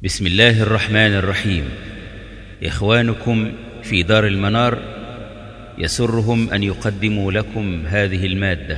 بسم الله الرحمن الرحيم إخوانكم في دار المنار يسرهم أن يقدموا لكم هذه المادة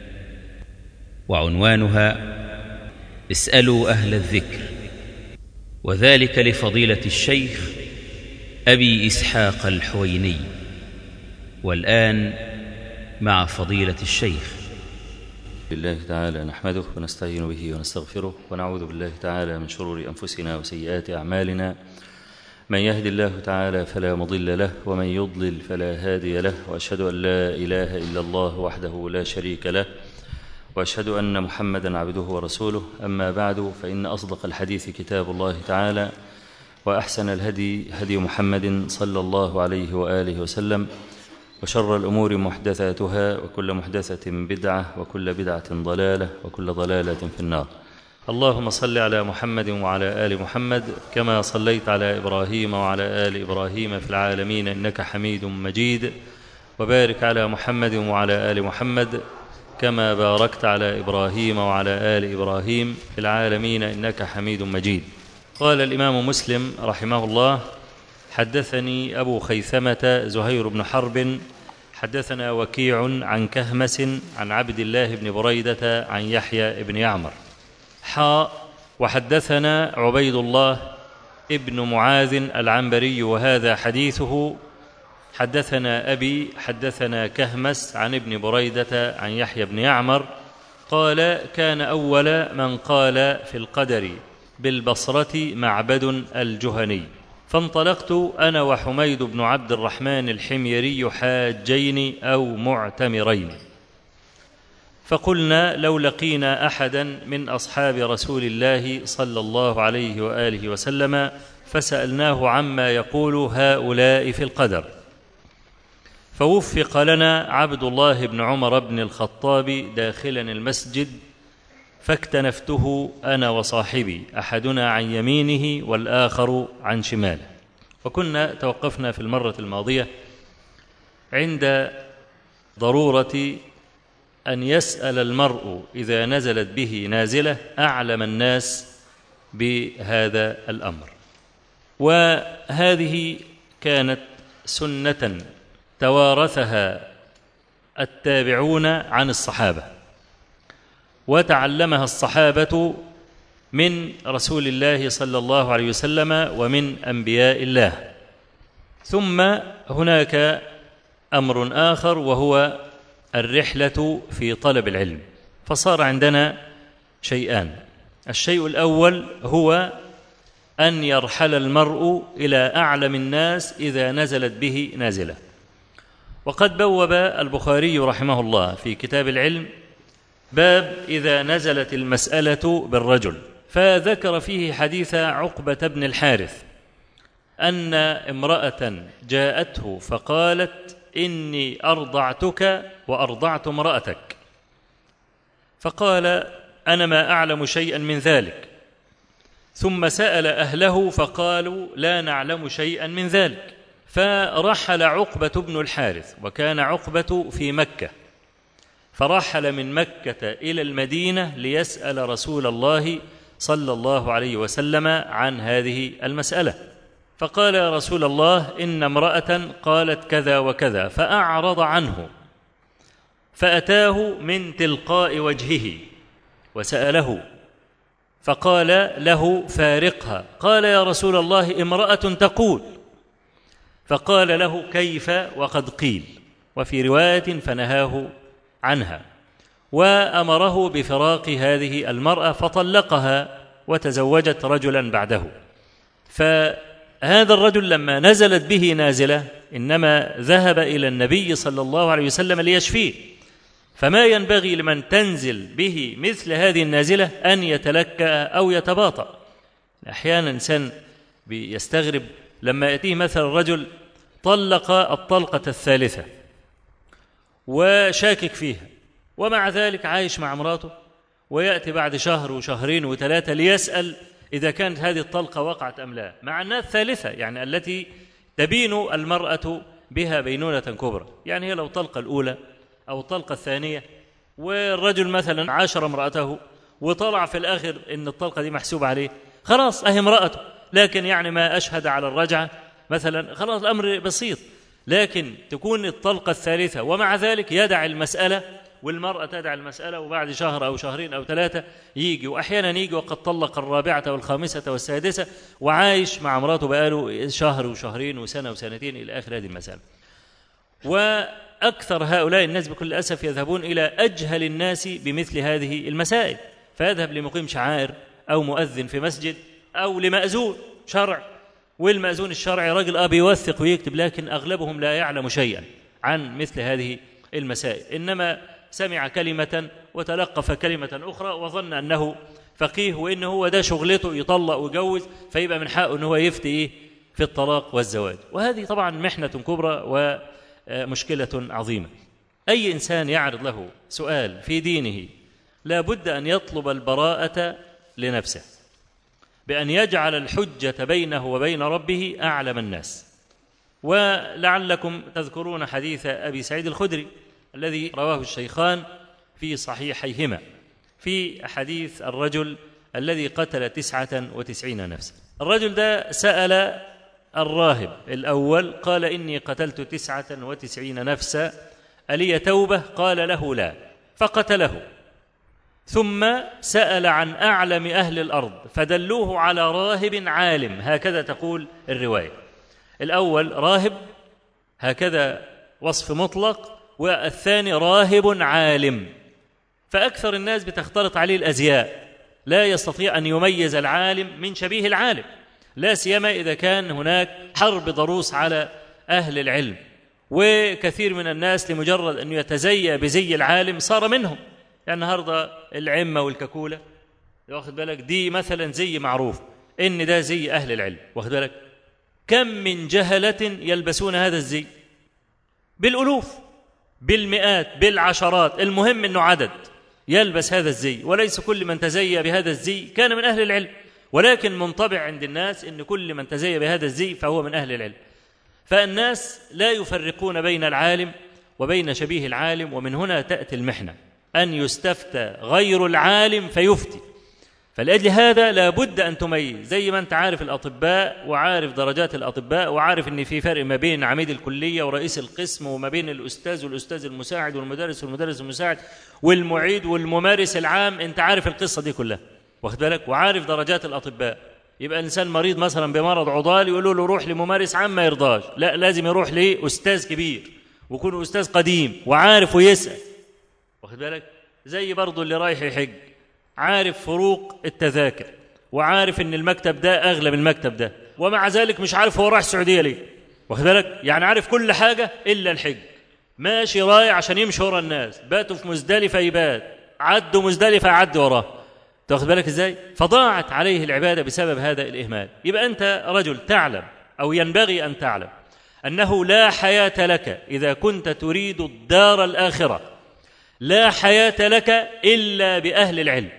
وعنوانها اسألوا أهل الذكر وذلك لفضيلة الشيخ أبي إسحاق الحويني والآن مع فضيلة الشيخ لله تعالى نحمده ونستعين به ونستغفره ونعوذ بالله تعالى من شرور أنفسنا وسيئات أعمالنا من يهد الله تعالى فلا مضل له ومن يضلل فلا هادي له وأشهد أن لا إله إلا الله وحده لا شريك له وأشهد أن محمدا عبده ورسوله أما بعد فإن أصدق الحديث كتاب الله تعالى وأحسن الهدي هدي محمد صلى الله عليه وآله وسلم وشر الأمور محدثاتها وكل محدثة بدعة وكل بدعة ضلالة وكل ضلالة في النار اللهم صل على محمد وعلى آل محمد كما صليت على إبراهيم وعلى آل إبراهيم في العالمين إنك حميد مجيد وبارك على محمد وعلى آل محمد كما باركت على إبراهيم وعلى آل إبراهيم في العالمين إنك حميد مجيد قال الإمام مسلم رحمه الله حدثني أبو خيثمة زهير بن حرب حدثنا وكيع عن كهمس عن عبد الله بن بريدة عن يحيى بن يعمر حاء وحدثنا عبيد الله ابن معاذ العنبري وهذا حديثه حدثنا أبي حدثنا كهمس عن ابن بريدة عن يحيى بن يعمر قال كان أول من قال في القدر بالبصرة معبد الجهني فانطلقت أنا وحميد بن عبد الرحمن الحميري حاجين أو معتمرين فقلنا لو لقينا أحدا من أصحاب رسول الله صلى الله عليه وآله وسلم فسألناه عما يقول هؤلاء في القدر فوفق لنا عبد الله بن عمر بن الخطاب داخلا المسجد فاكتنفته انا وصاحبي احدنا عن يمينه والاخر عن شماله وكنا توقفنا في المره الماضيه عند ضروره ان يسال المرء اذا نزلت به نازله اعلم الناس بهذا الامر وهذه كانت سنه توارثها التابعون عن الصحابه وتعلمها الصحابه من رسول الله صلى الله عليه وسلم ومن انبياء الله ثم هناك امر اخر وهو الرحله في طلب العلم فصار عندنا شيئان الشيء الاول هو ان يرحل المرء الى اعلم الناس اذا نزلت به نازله وقد بوب البخاري رحمه الله في كتاب العلم باب إذا نزلت المسألة بالرجل فذكر فيه حديث عقبة بن الحارث أن امرأة جاءته فقالت إني أرضعتك وأرضعت امرأتك فقال أنا ما أعلم شيئا من ذلك ثم سأل أهله فقالوا لا نعلم شيئا من ذلك فرحل عقبة بن الحارث وكان عقبة في مكة فرحل من مكة إلى المدينة ليسأل رسول الله صلى الله عليه وسلم عن هذه المسألة فقال يا رسول الله إن امرأة قالت كذا وكذا فأعرض عنه فأتاه من تلقاء وجهه وسأله فقال له فارقها قال يا رسول الله امرأة تقول فقال له كيف وقد قيل وفي رواية فنهاه عنها وامره بفراق هذه المراه فطلقها وتزوجت رجلا بعده فهذا الرجل لما نزلت به نازله انما ذهب الى النبي صلى الله عليه وسلم ليشفيه فما ينبغي لمن تنزل به مثل هذه النازله ان يتلكا او يتباطا احيانا انسان يستغرب لما ياتيه مثلا رجل طلق الطلقه الثالثه وشاكك فيها ومع ذلك عايش مع مراته ويأتي بعد شهر وشهرين وثلاثة ليسأل إذا كانت هذه الطلقة وقعت أم لا مع أنها الثالثة يعني التي تبين المرأة بها بينونة كبرى يعني هي لو الطلقة الأولى أو الطلقة الثانية والرجل مثلا عاشر امرأته وطلع في الآخر إن الطلقة دي محسوبة عليه خلاص أهي امرأته لكن يعني ما أشهد على الرجعة مثلا خلاص الأمر بسيط لكن تكون الطلقة الثالثة ومع ذلك يدع المسألة والمرأة تدع المسألة وبعد شهر أو شهرين أو ثلاثة يجي وأحيانا يجي وقد طلق الرابعة والخامسة والسادسة وعايش مع مراته بقاله شهر وشهرين وسنة وسنتين إلى آخر هذه المسألة وأكثر هؤلاء الناس بكل أسف يذهبون إلى أجهل الناس بمثل هذه المسائل فيذهب لمقيم شعائر أو مؤذن في مسجد أو لمأذون شرع والمأذون الشرعي رجل أبي يوثق ويكتب لكن أغلبهم لا يعلم شيئا عن مثل هذه المسائل إنما سمع كلمة وتلقف كلمة أخرى وظن أنه فقيه وإن هو ده شغلته يطلق ويجوز فيبقى من حقه أن هو يفتي إيه في الطلاق والزواج وهذه طبعا محنة كبرى ومشكلة عظيمة أي إنسان يعرض له سؤال في دينه لا بد أن يطلب البراءة لنفسه بأن يجعل الحجة بينه وبين ربه أعلم الناس ولعلكم تذكرون حديث أبي سعيد الخدري الذي رواه الشيخان في صحيحيهما في حديث الرجل الذي قتل تسعة وتسعين نفسا الرجل ده سأل الراهب الأول قال إني قتلت تسعة وتسعين نفسا ألي توبة قال له لا فقتله ثم سأل عن أعلم أهل الأرض فدلوه على راهب عالم هكذا تقول الرواية الأول راهب هكذا وصف مطلق والثاني راهب عالم فأكثر الناس بتختلط عليه الأزياء لا يستطيع أن يميز العالم من شبيه العالم لا سيما إذا كان هناك حرب ضروس على أهل العلم وكثير من الناس لمجرد أن يتزيى بزي العالم صار منهم يعني النهارده العمة والككولة واخد بالك دي مثلا زي معروف إن ده زي أهل العلم واخد بالك كم من جهلة يلبسون هذا الزي بالألوف بالمئات بالعشرات المهم أنه عدد يلبس هذا الزي وليس كل من تزيى بهذا الزي كان من أهل العلم ولكن منطبع عند الناس أن كل من تزيى بهذا الزي فهو من أهل العلم فالناس لا يفرقون بين العالم وبين شبيه العالم ومن هنا تأتي المحنة أن يستفتى غير العالم فيفتي فلأجل هذا لابد أن تميز زي ما أنت عارف الأطباء وعارف درجات الأطباء وعارف أن في فرق ما بين عميد الكلية ورئيس القسم وما بين الأستاذ والأستاذ المساعد والمدرس والمدرس المساعد والمعيد والممارس العام أنت عارف القصة دي كلها واخد بالك وعارف درجات الأطباء يبقى الإنسان مريض مثلا بمرض عضال يقولوا له روح لممارس عام ما يرضاش لا لازم يروح لأستاذ كبير ويكون أستاذ قديم وعارف ويسأل واخد بالك زي برضه اللي رايح يحج عارف فروق التذاكر وعارف ان المكتب ده اغلى من المكتب ده ومع ذلك مش عارف هو رايح السعوديه ليه واخد بالك يعني عارف كل حاجه الا الحج ماشي رايح عشان يمشي ورا الناس باتوا في مزدلفه يبات عدوا مزدلفه يعدي وراه تاخد بالك ازاي فضاعت عليه العباده بسبب هذا الاهمال يبقى انت رجل تعلم او ينبغي ان تعلم انه لا حياه لك اذا كنت تريد الدار الاخره لا حياه لك الا باهل العلم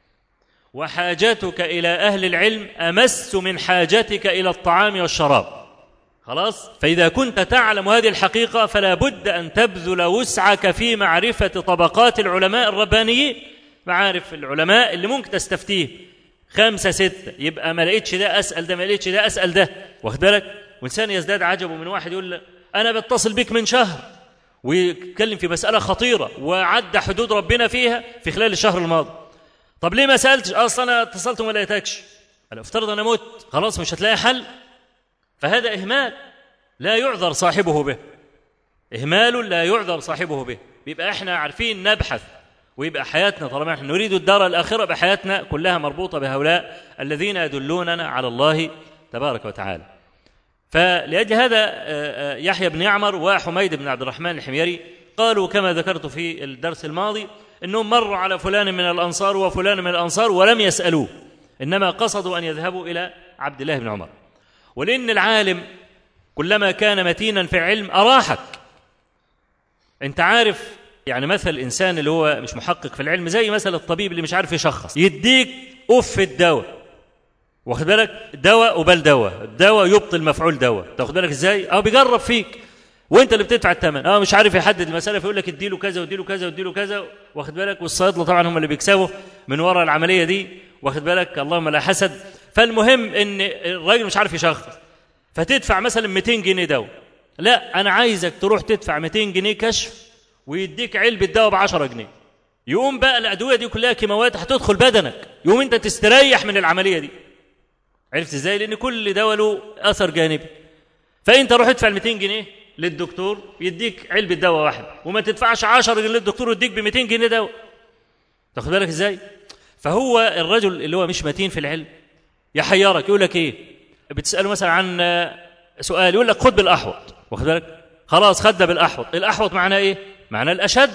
وحاجتك الى اهل العلم امس من حاجتك الى الطعام والشراب خلاص فاذا كنت تعلم هذه الحقيقه فلا بد ان تبذل وسعك في معرفه طبقات العلماء الربانيين معارف العلماء اللي ممكن تستفتيه خمسة ستة يبقى ما لقيتش ده أسأل ده ما لقيتش ده أسأل ده واخد بالك وإنسان يزداد عجبه من واحد يقول له أنا بتصل بك من شهر ويتكلم في مسألة خطيرة وعدى حدود ربنا فيها في خلال الشهر الماضي طب ليه ما سالتش اصلا انا اتصلت وما لقيتكش انا افترض انا مت خلاص مش هتلاقي حل فهذا اهمال لا يعذر صاحبه به اهمال لا يعذر صاحبه به بيبقى احنا عارفين نبحث ويبقى حياتنا طالما احنا نريد الدار الاخره يبقى حياتنا كلها مربوطه بهؤلاء الذين يدلوننا على الله تبارك وتعالى فلاجل هذا يحيى بن يعمر وحميد بن عبد الرحمن الحميري قالوا كما ذكرت في الدرس الماضي انهم مروا على فلان من الانصار وفلان من الانصار ولم يسالوه انما قصدوا ان يذهبوا الى عبد الله بن عمر ولان العالم كلما كان متينا في العلم اراحك انت عارف يعني مثل الانسان اللي هو مش محقق في العلم زي مثل الطبيب اللي مش عارف يشخص يديك اف الدواء واخد بالك دواء وبل دواء الدواء يبطل مفعول دواء تاخد بالك ازاي اه بيجرب فيك وانت اللي بتدفع الثمن اه مش عارف يحدد المساله فيقول لك اديله كذا واديله كذا واديله كذا واخد بالك والصيادله طبعا هم اللي بيكسبوا من وراء العمليه دي واخد بالك اللهم لا حسد فالمهم ان الراجل مش عارف يشخص فتدفع مثلا 200 جنيه دواء لا انا عايزك تروح تدفع 200 جنيه كشف ويديك علبه دواء ب 10 جنيه يقوم بقى الادويه دي كلها كيماويات هتدخل بدنك يقوم انت تستريح من العمليه دي عرفت ازاي لان كل دواء له اثر جانبي فانت روح ادفع 200 جنيه للدكتور يديك علبه دواء واحد وما تدفعش 10 جنيه للدكتور ويديك ب 200 جنيه دواء تاخد بالك ازاي فهو الرجل اللي هو مش متين في العلم يحيرك يقول لك ايه بتساله مثلا عن سؤال يقول لك خد بالاحوط واخد بالك خلاص خد بالاحوط الاحوط معناه ايه معناه الاشد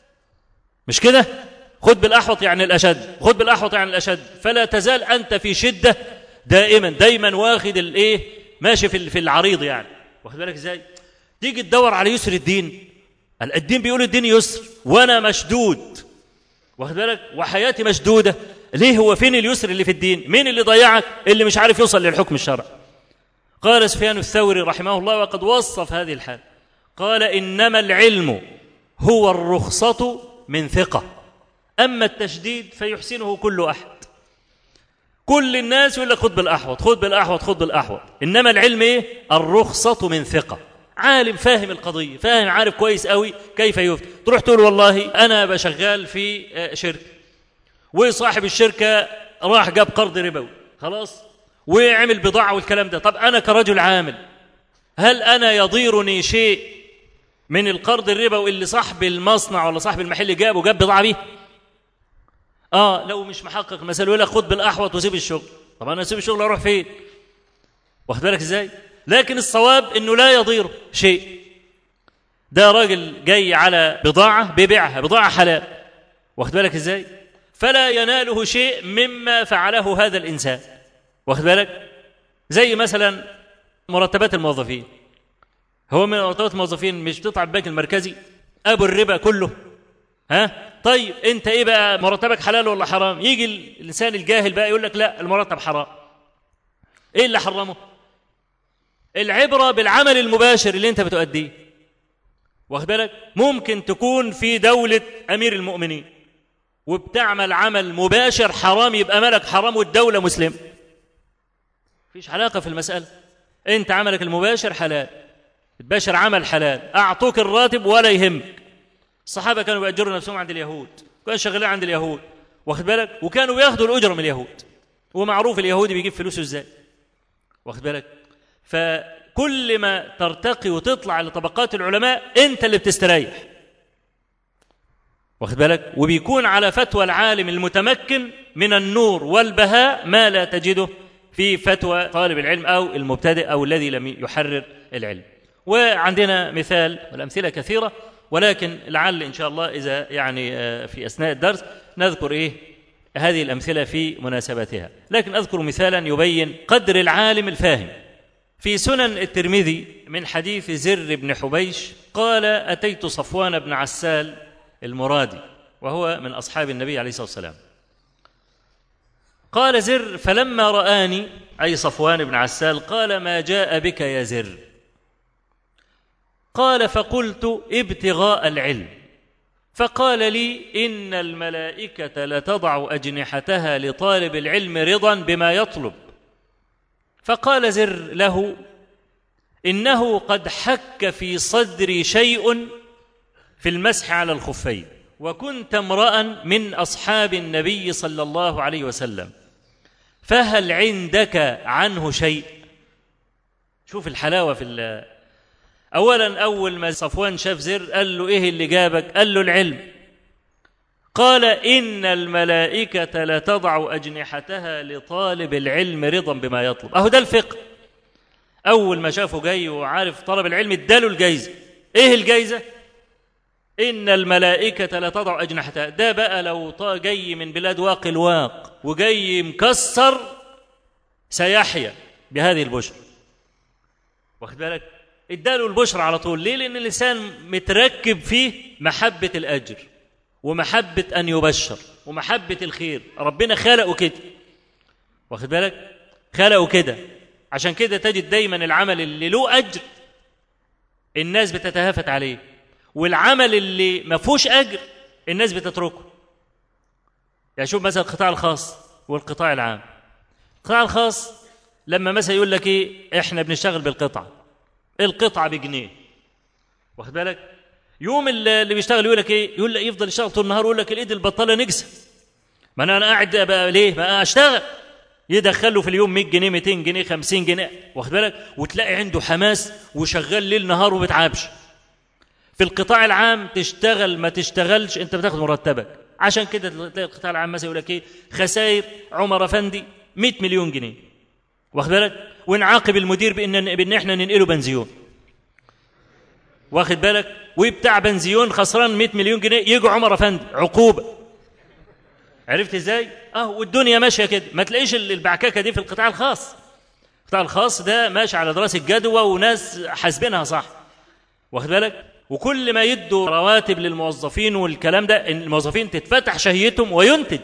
مش كده خد بالاحوط يعني الاشد خد بالاحوط يعني الاشد فلا تزال انت في شده دائما دايما واخد الايه ماشي في في العريض يعني واخد بالك ازاي تيجي تدور على يسر الدين الدين بيقول الدين يسر وانا مشدود واخد بالك وحياتي مشدوده ليه هو فين اليسر اللي في الدين مين اللي ضيعك اللي مش عارف يوصل للحكم الشرعي قال سفيان الثوري رحمه الله وقد وصف هذه الحال قال انما العلم هو الرخصه من ثقه اما التشديد فيحسنه كل احد كل الناس يقول لك خد بالاحوط خد بالاحوط خد بالاحوط انما العلم ايه الرخصه من ثقه عالم فاهم القضيه فاهم عارف كويس قوي كيف يفتي تروح تقول والله انا بشغال في شركه وصاحب الشركه راح جاب قرض ربوي خلاص وعمل بضاعه والكلام ده طب انا كرجل عامل هل انا يضيرني شيء من القرض الربوي اللي صاحب المصنع ولا صاحب المحل جابه جاب بضاعه بيه اه لو مش محقق المسألة يقول لك خد بالاحوط وسيب الشغل طب انا اسيب الشغل اروح فين واخد بالك ازاي لكن الصواب انه لا يضير شيء ده راجل جاي على بضاعه بيبيعها بضاعه حلال واخد بالك ازاي فلا يناله شيء مما فعله هذا الانسان واخد بالك زي مثلا مرتبات الموظفين هو من مرتبات الموظفين مش بتطلع البنك المركزي ابو الربا كله ها طيب انت ايه بقى مرتبك حلال ولا حرام يجي الانسان الجاهل بقى يقول لك لا المرتب حرام ايه اللي حرمه العبره بالعمل المباشر اللي انت بتؤديه واخد بالك ممكن تكون في دوله امير المؤمنين وبتعمل عمل مباشر حرام يبقى ملك حرام والدوله مسلم مفيش علاقه في المساله انت عملك المباشر حلال تباشر عمل حلال اعطوك الراتب ولا يهمك الصحابه كانوا بيأجروا نفسهم عند اليهود كانوا شغالين عند اليهود واخد بالك وكانوا بياخدوا الاجره من اليهود ومعروف اليهودي بيجيب فلوسه ازاي واخد بالك فكل ما ترتقي وتطلع لطبقات العلماء انت اللي بتستريح واخد بالك وبيكون على فتوى العالم المتمكن من النور والبهاء ما لا تجده في فتوى طالب العلم او المبتدئ او الذي لم يحرر العلم وعندنا مثال والامثله كثيره ولكن لعل ان شاء الله اذا يعني في اثناء الدرس نذكر ايه هذه الامثله في مناسبتها لكن اذكر مثالا يبين قدر العالم الفاهم في سنن الترمذي من حديث زر بن حبيش قال اتيت صفوان بن عسال المرادي وهو من اصحاب النبي عليه الصلاه والسلام قال زر فلما رآني أي صفوان بن عسال قال ما جاء بك يا زر قال فقلت ابتغاء العلم فقال لي ان الملائكه لتضع اجنحتها لطالب العلم رضا بما يطلب فقال زر له انه قد حك في صدري شيء في المسح على الخفين وكنت امرا من اصحاب النبي صلى الله عليه وسلم فهل عندك عنه شيء شوف الحلاوه في اولا اول ما صفوان شاف زر قال له ايه اللي جابك قال له العلم قال ان الملائكه لتضع اجنحتها لطالب العلم رضا بما يطلب اهو ده الفقه اول ما شافه جاي وعارف طلب العلم اداله الجايزه ايه الجايزه ان الملائكه لتضع اجنحتها ده بقى لو جاي من بلاد واق الواق وجاي مكسر سيحيا بهذه البشرى واخد بالك اداله البشرى على طول ليه لان اللسان متركب فيه محبه الاجر ومحبه ان يبشر ومحبه الخير ربنا خلقه كده واخد بالك خلقه كده عشان كده تجد دايما العمل اللي له اجر الناس بتتهافت عليه والعمل اللي ما فيهوش اجر الناس بتتركه يعني شوف مثلا القطاع الخاص والقطاع العام القطاع الخاص لما مثلا يقول لك ايه احنا بنشتغل بالقطعه القطعه بجنيه واخد بالك يوم اللي اللي بيشتغل يقول لك ايه يقول لك يفضل يشتغل طول النهار يقول لك الايد البطاله نجسه ما انا انا قاعد بقى ليه بقى اشتغل يدخله في اليوم 100 جنيه 200 جنيه 50 جنيه واخد بالك وتلاقي عنده حماس وشغال ليل نهار وما بيتعبش في القطاع العام تشتغل ما تشتغلش انت بتاخد مرتبك عشان كده تلاقي القطاع العام مثلا يقول لك ايه خسائر عمر افندي 100 مليون جنيه واخد بالك ونعاقب المدير بان بان احنا ننقله بنزيون واخد بالك وبتاع بنزيون خسران 100 مليون جنيه يجي عمر افندي عقوبه عرفت ازاي اه والدنيا ماشيه كده ما تلاقيش البعككه دي في القطاع الخاص القطاع الخاص ده ماشي على دراسه جدوى وناس حاسبينها صح واخد بالك وكل ما يدوا رواتب للموظفين والكلام ده ان الموظفين تتفتح شهيتهم وينتج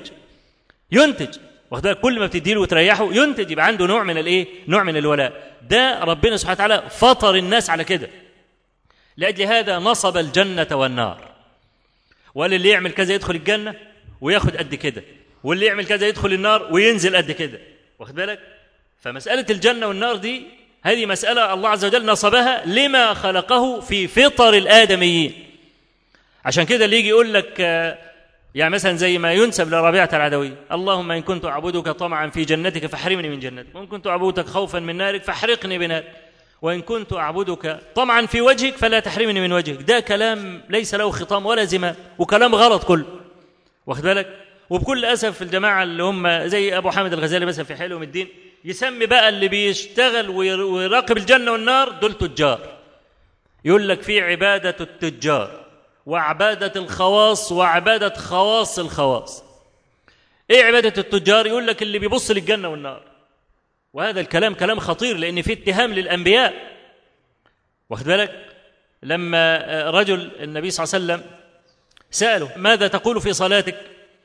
ينتج واخد بالك كل ما بتديله وتريحه ينتج يبقى عنده نوع من الايه نوع من الولاء ده ربنا سبحانه وتعالى فطر الناس على كده لاجل هذا نصب الجنه والنار وقال اللي يعمل كذا يدخل الجنه وياخد قد كده واللي يعمل كذا يدخل النار وينزل قد كده واخد بالك فمساله الجنه والنار دي هذه مساله الله عز وجل نصبها لما خلقه في فطر الادميين عشان كده اللي يجي يقول لك آه، يعني مثلا زي ما ينسب لربيعه العدوي اللهم ان كنت اعبدك طمعا في جنتك فاحرمني من جنتك وان كنت اعبدك خوفا من نارك فاحرقني بنارك وان كنت اعبدك طمعا في وجهك فلا تحرمني من وجهك ده كلام ليس له خطام ولا زمام وكلام غلط كله واخد بالك وبكل اسف الجماعه اللي هم زي ابو حامد الغزالي مثلا في حلم الدين يسمي بقى اللي بيشتغل وير- ويراقب الجنه والنار دول تجار يقول لك في عباده التجار وعباده الخواص وعباده خواص الخواص ايه عباده التجار يقول لك اللي بيبص للجنه والنار وهذا الكلام كلام خطير لان فيه اتهام للانبياء واخد بالك لما آه، رجل النبي صلى الله عليه وسلم سأله ماذا تقول في صلاتك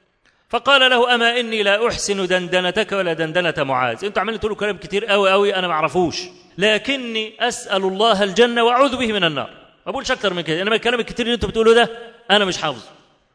فقال له أما إني لا أحسن دندنتك ولا دندنة معاذ أنتوا عمالين تقولوا كلام كتير قوي قوي أنا ما أعرفوش لكني أسأل الله الجنة وأعوذ به من النار ما بقولش أكتر من كده إنما الكلام الكتير اللي أنتوا بتقولوه ده أنا مش حافظه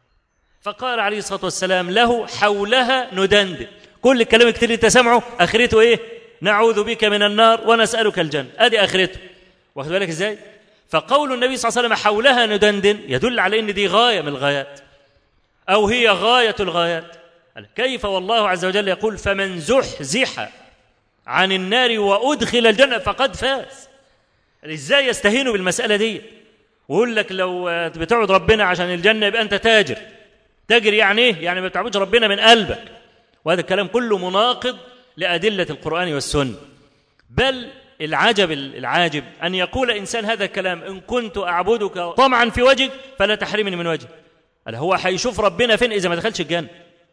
فقال عليه الصلاة والسلام له حولها ندندن كل الكلام الكتير اللي أنت سامعه آخرته إيه نعوذ بك من النار ونسألك الجنة أدي آخرته واخد بالك إزاي فقول النبي صلى الله عليه وسلم حولها ندندن يدل على ان دي غايه من الغايات او هي غايه الغايات كيف والله عز وجل يقول فمن زحزح عن النار وادخل الجنه فقد فاز ازاي يستهينوا بالمساله دي ويقول لك لو بتعبد ربنا عشان الجنه يبقى انت تاجر تاجر يعني ايه يعني ما بتعبدش ربنا من قلبك وهذا الكلام كله مناقض لادله القران والسنه بل العجب العاجب أن يقول إنسان هذا الكلام إن كنت أعبدك طمعا في وجهك فلا تحرمني من وجهك قال هو هيشوف ربنا فين إذا ما دخلش الجنة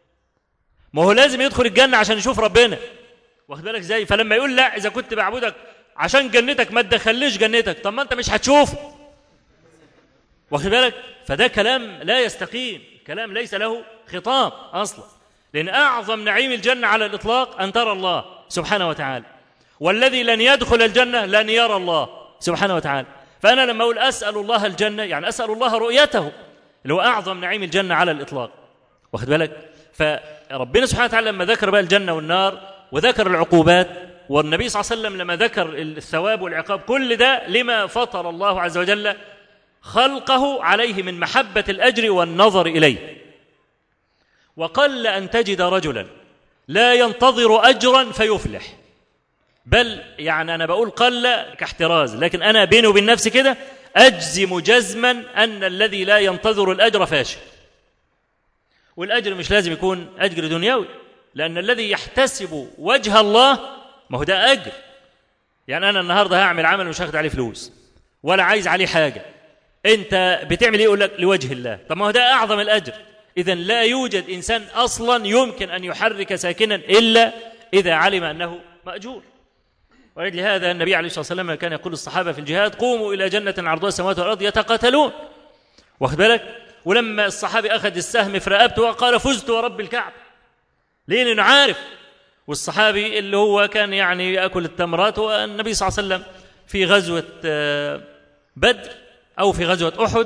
ما هو لازم يدخل الجنة عشان يشوف ربنا واخد بالك ازاي فلما يقول لا إذا كنت بعبدك عشان جنتك ما تدخليش جنتك طب ما أنت مش هتشوفه واخد بالك فده كلام لا يستقيم كلام ليس له خطاب أصلا لأن أعظم نعيم الجنة على الإطلاق أن ترى الله سبحانه وتعالى والذي لن يدخل الجنة لن يرى الله سبحانه وتعالى فأنا لما أقول أسأل الله الجنة يعني أسأل الله رؤيته اللي هو أعظم نعيم الجنة على الإطلاق واخد بالك فربنا سبحانه وتعالى لما ذكر بقى الجنة والنار وذكر العقوبات والنبي صلى الله عليه وسلم لما ذكر الثواب والعقاب كل ده لما فطر الله عز وجل خلقه عليه من محبة الأجر والنظر إليه وقل أن تجد رجلا لا ينتظر أجرا فيفلح بل يعني أنا بقول قل كاحتراز لكن أنا بيني وبين نفسي كده أجزم جزما أن الذي لا ينتظر الأجر فاشل والأجر مش لازم يكون أجر دنيوي لأن الذي يحتسب وجه الله ما هو ده أجر يعني أنا النهاردة هعمل عمل مش هاخد عليه فلوس ولا عايز عليه حاجة أنت بتعمل إيه يقول لك لوجه الله طب ما هو ده أعظم الأجر إذا لا يوجد إنسان أصلا يمكن أن يحرك ساكنا إلا إذا علم أنه مأجور ولأجل هذا النبي عليه الصلاة والسلام كان يقول الصحابة في الجهاد قوموا إلى جنة عرضها السماوات والأرض يتقاتلون واخد بالك ولما الصحابي أخذ السهم في رقبته وقال فزت ورب الكعبة ليه لأنه عارف والصحابي اللي هو كان يعني يأكل التمرات والنبي صلى الله عليه وسلم في غزوة بدر أو في غزوة أحد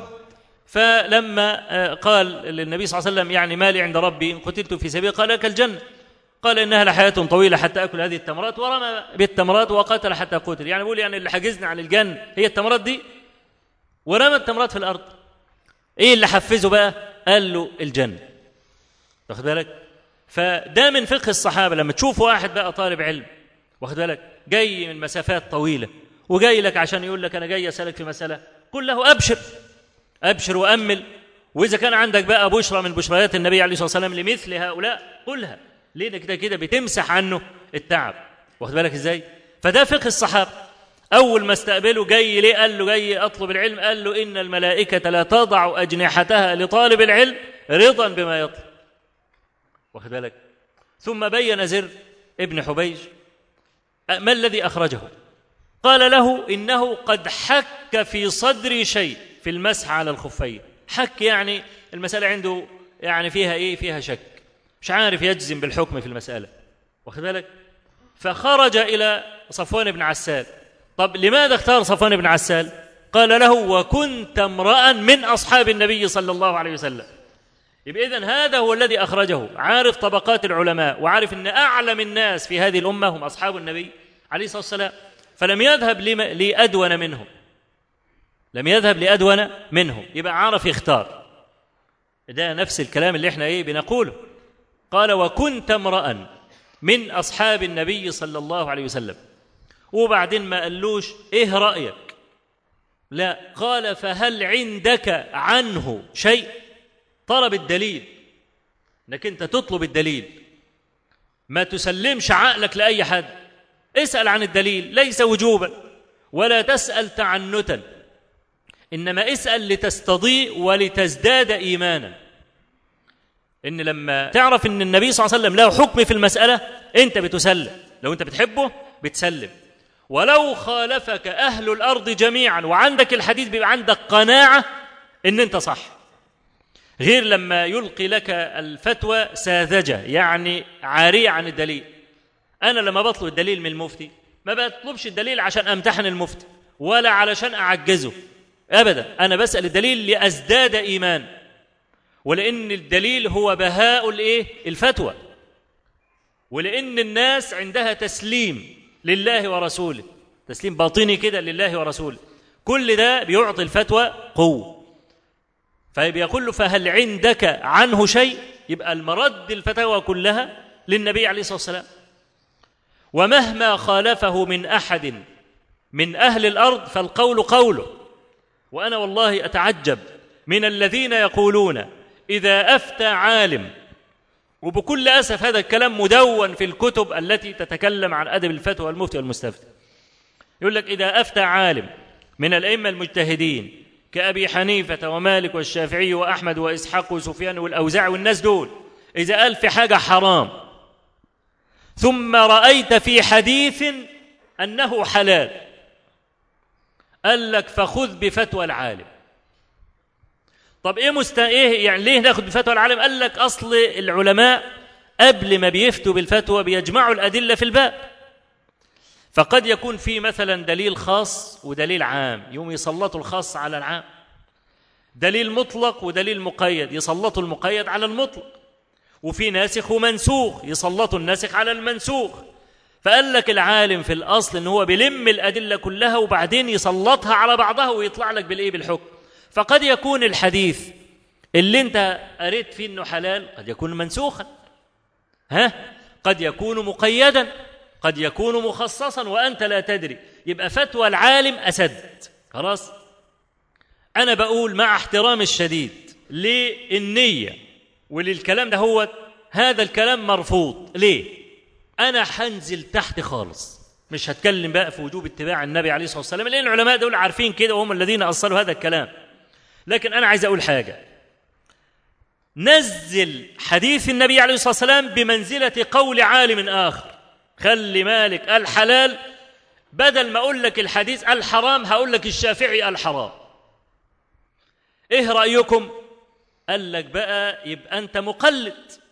فلما قال للنبي صلى الله عليه وسلم يعني مالي عند ربي إن قتلت في سبيل قال لك الجنة قال إنها لحياة طويلة حتى أكل هذه التمرات ورمى بالتمرات وقتل حتى قتل يعني بيقول يعني اللي حجزنا عن الجنة هي التمرات دي ورمى التمرات في الأرض إيه اللي حفزه بقى قال له الجنة واخد بالك فده من فقه الصحابة لما تشوف واحد بقى طالب علم واخد بالك جاي من مسافات طويلة وجاي لك عشان يقول لك أنا جاي أسألك في مسألة قل له أبشر أبشر وأمل وإذا كان عندك بقى بشرى من بشريات النبي عليه الصلاة والسلام لمثل هؤلاء قلها لأنك كده كده بتمسح عنه التعب واخد بالك إزاي فده فقه الصحابة أول ما استقبله جاي ليه قال له جاي أطلب العلم قال له إن الملائكة لا تضع أجنحتها لطالب العلم رضا بما يطلب واخد بالك ثم بين زر ابن حبيج ما الذي أخرجه قال له إنه قد حك في صدري شيء في المسح على الخفين حك يعني المسألة عنده يعني فيها إيه فيها شك مش عارف يجزم بالحكم في المسألة واخد بالك فخرج إلى صفوان بن عسال طب لماذا اختار صفوان بن عسال قال له وكنت امرأ من أصحاب النبي صلى الله عليه وسلم يبقى إذن هذا هو الذي أخرجه عارف طبقات العلماء وعارف أن أعلم الناس في هذه الأمة هم أصحاب النبي عليه الصلاة والسلام فلم يذهب لأدون منهم لم يذهب لأدون منهم يبقى عرف يختار ده نفس الكلام اللي احنا ايه بنقوله قال وكنت امرأ من أصحاب النبي صلى الله عليه وسلم وبعدين ما قالوش ايه رأيك لا قال فهل عندك عنه شيء طلب الدليل انك انت تطلب الدليل ما تسلمش عقلك لأي حد اسأل عن الدليل ليس وجوبا ولا تسأل تعنتا إنما اسأل لتستضيء ولتزداد إيمانا إن لما تعرف إن النبي صلى الله عليه وسلم له حكم في المسألة أنت بتسلم لو أنت بتحبه بتسلم ولو خالفك أهل الأرض جميعا وعندك الحديث بيبقى عندك قناعة إن أنت صح غير لما يلقي لك الفتوى ساذجة يعني عارية عن الدليل أنا لما بطلب الدليل من المفتي ما بطلبش الدليل عشان أمتحن المفتي ولا علشان أعجزه أبدا أنا بسأل الدليل لأزداد إيمان ولأن الدليل هو بهاء الإيه؟ الفتوى ولأن الناس عندها تسليم لله ورسوله تسليم باطني كده لله ورسوله كل ده بيعطي الفتوى قوة فبيقول له فهل عندك عنه شيء يبقى المرد الفتاوى كلها للنبي عليه الصلاة والسلام ومهما خالفه من أحد من أهل الأرض فالقول قوله وأنا والله أتعجب من الذين يقولون إذا أفتى عالم وبكل أسف هذا الكلام مدون في الكتب التي تتكلم عن أدب الفتوى والمفتي والمستفتي يقول لك إذا أفتى عالم من الأئمة المجتهدين كأبي حنيفة ومالك والشافعي وأحمد وإسحاق وسفيان والأوزاع والناس دول إذا قال في حاجة حرام ثم رأيت في حديث أنه حلال قال لك فخذ بفتوى العالم طب ايه مست ايه يعني ليه ناخد بفتوى العالم قال لك اصل العلماء قبل ما بيفتوا بالفتوى بيجمعوا الادله في الباب فقد يكون في مثلا دليل خاص ودليل عام يوم يسلطوا الخاص على العام دليل مطلق ودليل مقيد يسلطوا المقيد على المطلق وفي ناسخ ومنسوخ يسلطوا الناسخ على المنسوخ فقال لك العالم في الاصل ان هو بيلم الادله كلها وبعدين يسلطها على بعضها ويطلع لك بالايه بالحكم فقد يكون الحديث اللي انت قريت فيه انه حلال قد يكون منسوخا ها قد يكون مقيدا قد يكون مخصصا وانت لا تدري يبقى فتوى العالم اسد خلاص انا بقول مع احترام الشديد للنيه وللكلام ده هو هذا الكلام مرفوض ليه انا هنزل تحت خالص مش هتكلم بقى في وجوب اتباع النبي عليه الصلاه والسلام لان العلماء دول عارفين كده وهم الذين اصلوا هذا الكلام لكن انا عايز اقول حاجه نزل حديث النبي عليه الصلاه والسلام بمنزله قول عالم اخر خلي مالك الحلال بدل ما اقول لك الحديث الحرام هقول لك الشافعي الحرام ايه رايكم قال لك بقى يبقى انت مقلد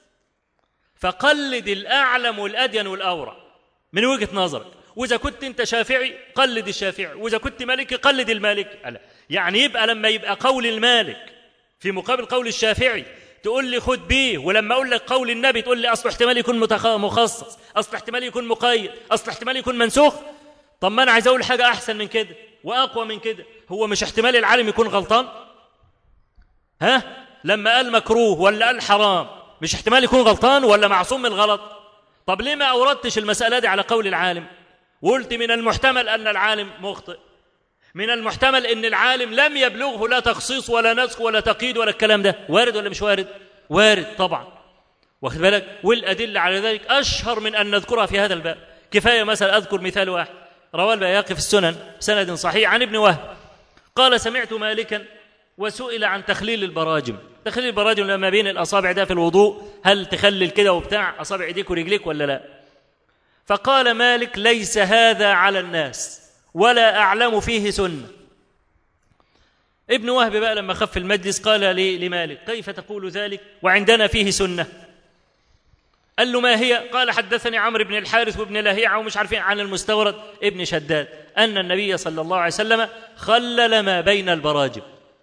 فقلد الاعلم والادين والاورع من وجهه نظرك واذا كنت انت شافعي قلد الشافعي واذا كنت مالكي قلد المالكي يعني يبقى لما يبقى قول المالك في مقابل قول الشافعي تقول لي خد بيه ولما اقول لك قول النبي تقول لي اصل احتمال يكون متخ... مخصص اصل احتمال يكون مقيد اصل احتمال يكون منسوخ طب ما انا عايز اقول حاجه احسن من كده واقوى من كده هو مش احتمال العالم يكون غلطان ها لما قال مكروه ولا قال حرام مش احتمال يكون غلطان ولا معصوم من الغلط طب ليه ما اوردتش المساله دي على قول العالم وقلت من المحتمل ان العالم مخطئ من المحتمل ان العالم لم يبلغه لا تخصيص ولا نسخ ولا تقييد ولا الكلام ده وارد ولا مش وارد وارد طبعا واخد بالك والادله على ذلك اشهر من ان نذكرها في هذا الباب كفايه مثلا اذكر مثال واحد رواه البياقي في السنن سند صحيح عن ابن وهب قال سمعت مالكا وسئل عن تخليل البراجم تخليل البراجم لما بين الاصابع ده في الوضوء هل تخلل كده وبتاع اصابع ايديك ورجليك ولا لا فقال مالك ليس هذا على الناس ولا اعلم فيه سنه ابن وهب بقى لما خف المجلس قال لي لمالك كيف تقول ذلك وعندنا فيه سنه قال له ما هي قال حدثني عمرو بن الحارث وابن لهيعة ومش عارفين عن المستورد ابن شداد أن النبي صلى الله عليه وسلم خلل ما بين البراجم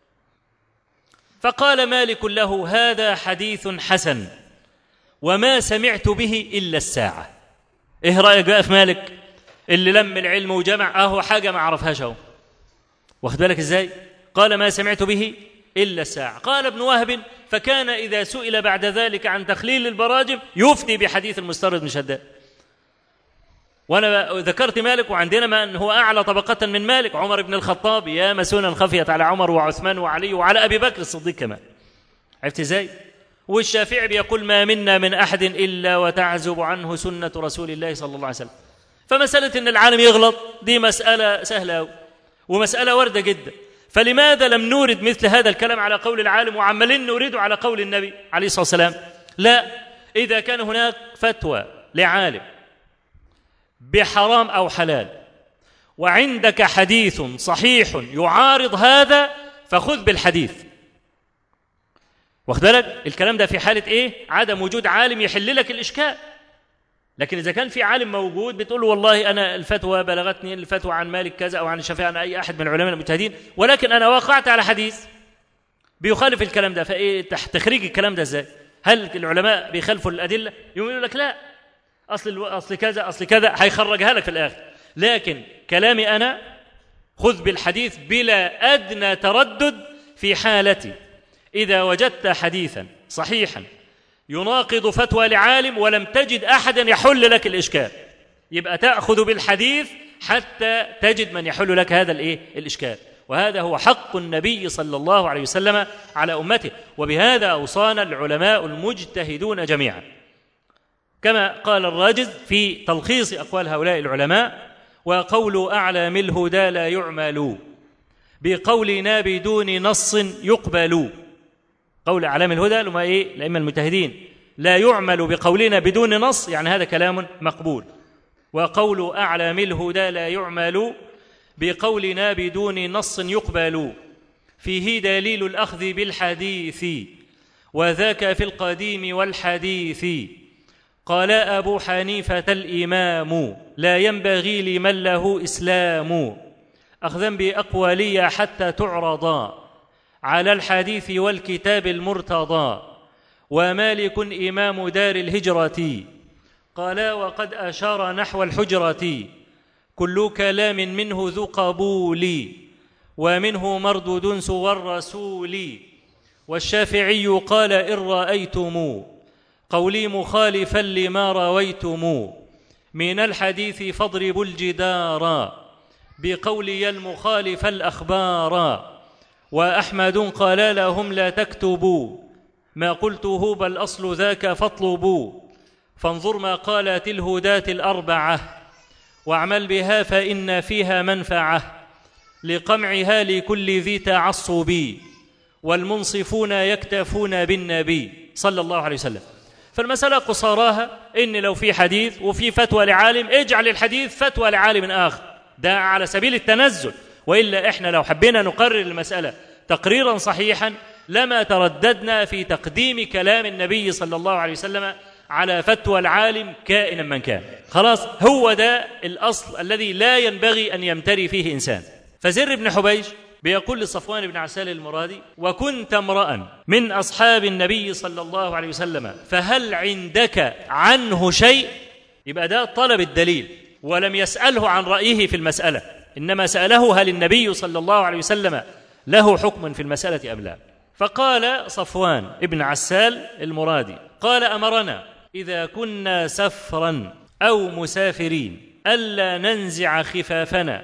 فقال مالك له هذا حديث حسن وما سمعت به إلا الساعة إيه رأيك بقى في مالك اللي لم العلم وجمع أهو حاجة ما عرفهاش أهو واخد بالك إزاي قال ما سمعت به إلا الساعة قال ابن وهب فكان إذا سئل بعد ذلك عن تخليل البراجم يفتي بحديث المسترد بن شداد وانا ذكرت مالك وعندنا من هو اعلى طبقه من مالك عمر بن الخطاب يا مسونا خفيت على عمر وعثمان وعلي وعلى ابي بكر الصديق كمان عرفت ازاي والشافعي بيقول ما منا من احد الا وتعزب عنه سنه رسول الله صلى الله عليه وسلم فمساله ان العالم يغلط دي مساله سهله قوي ومساله وارده جدا فلماذا لم نورد مثل هذا الكلام على قول العالم وعمالين نورده على قول النبي عليه الصلاه والسلام لا اذا كان هناك فتوى لعالم بحرام او حلال وعندك حديث صحيح يعارض هذا فخذ بالحديث واخد بالك الكلام ده في حاله ايه عدم وجود عالم يحل لك الاشكال لكن اذا كان في عالم موجود بتقول له والله انا الفتوى بلغتني الفتوى عن مالك كذا او عن الشافعي عن اي احد من العلماء المجتهدين ولكن انا وقعت على حديث بيخالف الكلام ده فايه تخريج الكلام ده ازاي هل العلماء بيخالفوا الادله يقولوا لك لا اصل اصل كذا اصل كذا هيخرجها لك في الاخر لكن كلامي انا خذ بالحديث بلا ادنى تردد في حالتي اذا وجدت حديثا صحيحا يناقض فتوى لعالم ولم تجد احدا يحل لك الاشكال يبقى تاخذ بالحديث حتى تجد من يحل لك هذا الايه الاشكال وهذا هو حق النبي صلى الله عليه وسلم على امته وبهذا اوصانا العلماء المجتهدون جميعا كما قال الراجز في تلخيص اقوال هؤلاء العلماء وقول اعلام الهدى لا يعمل بقولنا بدون نص يقبل قول اعلام الهدى لما ايه الائمه المجتهدين لا يعمل بقولنا بدون نص يعني هذا كلام مقبول وقول اعلام الهدى لا يعمل بقولنا بدون نص يقبل فيه دليل الاخذ بالحديث وذاك في القديم والحديث قال ابو حنيفه الامام لا ينبغي لمن له اسلام اخذا باقوالي حتى تعرضا على الحديث والكتاب المرتضى ومالك امام دار الهجره قال وقد اشار نحو الحجره كل كلام منه ذو قبول ومنه مردود سوى الرسول والشافعي قال ان رايتم قولي مخالفا لما رويتم من الحديث فاضربوا الجدار بقولي المخالف الاخبار واحمد قال لهم لا تكتبوا ما قلته بل اصل ذاك فاطلبوا فانظر ما قالت الهداه الاربعه واعمل بها فان فيها منفعه لقمعها لكل ذي تعصب والمنصفون يكتفون بالنبي صلى الله عليه وسلم فالمسألة قصاراها إن لو في حديث وفي فتوى لعالم اجعل الحديث فتوى لعالم آخر ده على سبيل التنزل وإلا إحنا لو حبينا نقرر المسألة تقريرا صحيحا لما ترددنا في تقديم كلام النبي صلى الله عليه وسلم على فتوى العالم كائنا من كان خلاص هو ده الأصل الذي لا ينبغي أن يمتري فيه إنسان فزر بن حبيش بيقول لصفوان بن عسال المرادي وكنت امرأ من أصحاب النبي صلى الله عليه وسلم فهل عندك عنه شيء يبقى ده طلب الدليل ولم يسأله عن رأيه في المسألة إنما سأله هل النبي صلى الله عليه وسلم له حكم في المسألة أم لا فقال صفوان ابن عسال المرادي قال أمرنا إذا كنا سفرا أو مسافرين ألا ننزع خفافنا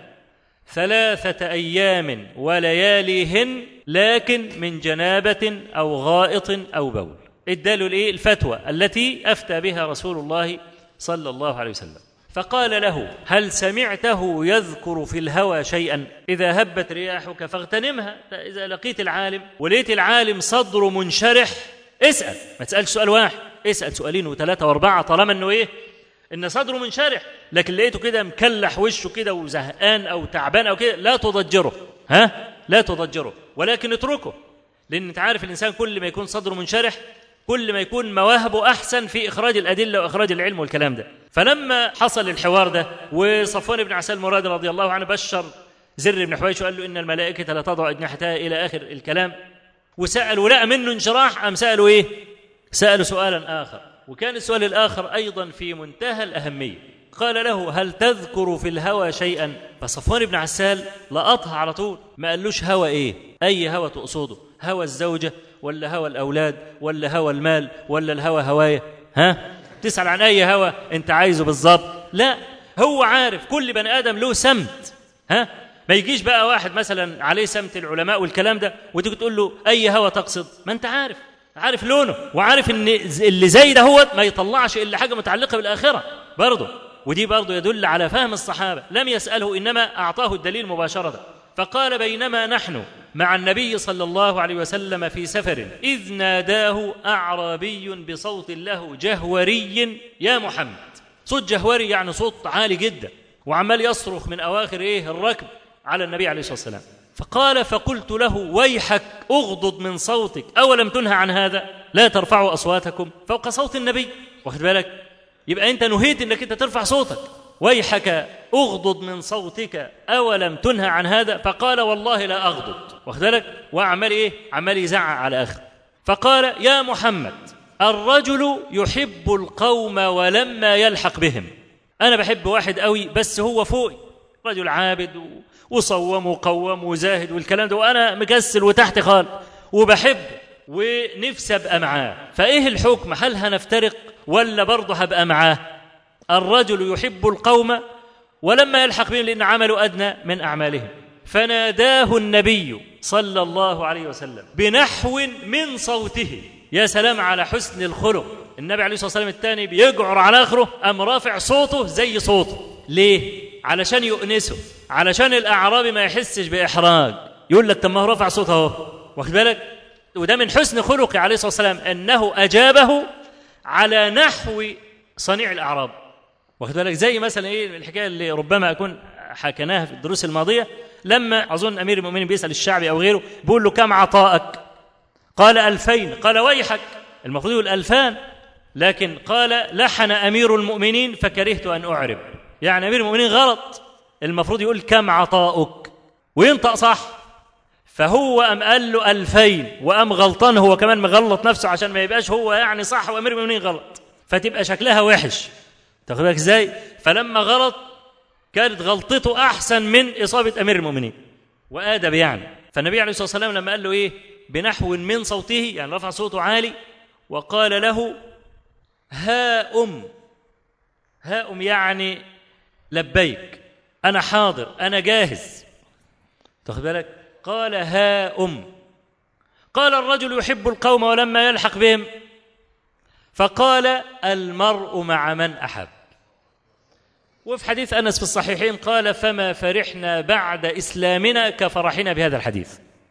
ثلاثة أيام ولياليهن لكن من جنابة أو غائط أو بول اداله الإيه الفتوى التي أفتى بها رسول الله صلى الله عليه وسلم فقال له هل سمعته يذكر في الهوى شيئا إذا هبت رياحك فاغتنمها إذا لقيت العالم ولقيت العالم صدره منشرح اسأل ما تسألش سؤال واحد اسأل سؤالين وثلاثة وأربعة طالما أنه إيه ان صدره منشرح لكن لقيته كده مكلح وشه كده وزهقان او تعبان او كده لا تضجره ها لا تضجره ولكن اتركه لان انت عارف الانسان كل ما يكون صدره منشرح كل ما يكون مواهبه احسن في اخراج الادله واخراج العلم والكلام ده فلما حصل الحوار ده وصفوان بن عسال مراد رضي الله عنه بشر زر بن حويش وقال له ان الملائكه لا تضع اجنحتها الى اخر الكلام وسال ولقى منه انشراح ام سالوا ايه سالوا سؤالا اخر وكان السؤال الآخر أيضا في منتهى الأهمية قال له هل تذكر في الهوى شيئا فصفوان بن عسال لقطها على طول ما قالوش هوى إيه أي هوى تقصده هوى الزوجة ولا هوى الأولاد ولا هوى المال ولا الهوى هواية ها تسأل عن أي هوى أنت عايزه بالظبط لا هو عارف كل بني آدم له سمت ها ما يجيش بقى واحد مثلا عليه سمت العلماء والكلام ده وتيجي تقول له أي هوى تقصد ما أنت عارف عارف لونه وعارف ان اللي زي ده هو ما يطلعش الا حاجه متعلقه بالاخره برضه ودي برضه يدل على فهم الصحابه لم يساله انما اعطاه الدليل مباشره فقال بينما نحن مع النبي صلى الله عليه وسلم في سفر اذ ناداه اعرابي بصوت له جهوري يا محمد صوت جهوري يعني صوت عالي جدا وعمال يصرخ من اواخر ايه الركب على النبي عليه الصلاه والسلام فقال فقلت له ويحك اغضض من صوتك اولم تنهى عن هذا لا ترفعوا اصواتكم فوق صوت النبي واخد بالك يبقى انت نهيت انك انت ترفع صوتك ويحك اغضض من صوتك اولم تنهى عن هذا فقال والله لا اغضض واخد بالك وعمال ايه عمال يزعق على اخر فقال يا محمد الرجل يحب القوم ولما يلحق بهم انا بحب واحد قوي بس هو فوقي رجل عابد وصوم وقوم وزاهد والكلام ده وانا مكسل وتحت خالص وبحب ونفسي ابقى معاه فايه الحكم هل هنفترق ولا برضه هبقى معاه الرجل يحب القوم ولما يلحق بهم لان عمله ادنى من اعمالهم فناداه النبي صلى الله عليه وسلم بنحو من صوته يا سلام على حسن الخلق النبي عليه الصلاه والسلام الثاني بيجعر على اخره ام رافع صوته زي صوته ليه علشان يؤنسه علشان الاعرابي ما يحسش باحراج يقول لك طب ما هو رفع صوته اهو واخد بالك وده من حسن خلقه عليه الصلاه والسلام انه اجابه على نحو صنيع الاعراب واخد بالك زي مثلا ايه الحكايه اللي ربما اكون حكيناها في الدروس الماضيه لما اظن امير المؤمنين بيسال الشعبي او غيره بيقول له كم عطائك قال ألفين قال ويحك المفروض يقول ألفان لكن قال لحن أمير المؤمنين فكرهت أن أعرب يعني أمير المؤمنين غلط المفروض يقول كم عطاؤك وينطق صح فهو أم قال له ألفين وأم غلطان هو كمان مغلط نفسه عشان ما يبقاش هو يعني صح وأمير المؤمنين غلط فتبقى شكلها وحش تاخد بالك ازاي فلما غلط كانت غلطته أحسن من إصابة أمير المؤمنين وآدب يعني فالنبي عليه الصلاة والسلام لما قال له إيه بنحو من صوته يعني رفع صوته عالي وقال له ها أم ها أم يعني لبيك أنا حاضر أنا جاهز تاخد بالك قال ها أم قال الرجل يحب القوم ولما يلحق بهم فقال المرء مع من أحب وفي حديث أنس في الصحيحين قال فما فرحنا بعد إسلامنا كفرحنا بهذا الحديث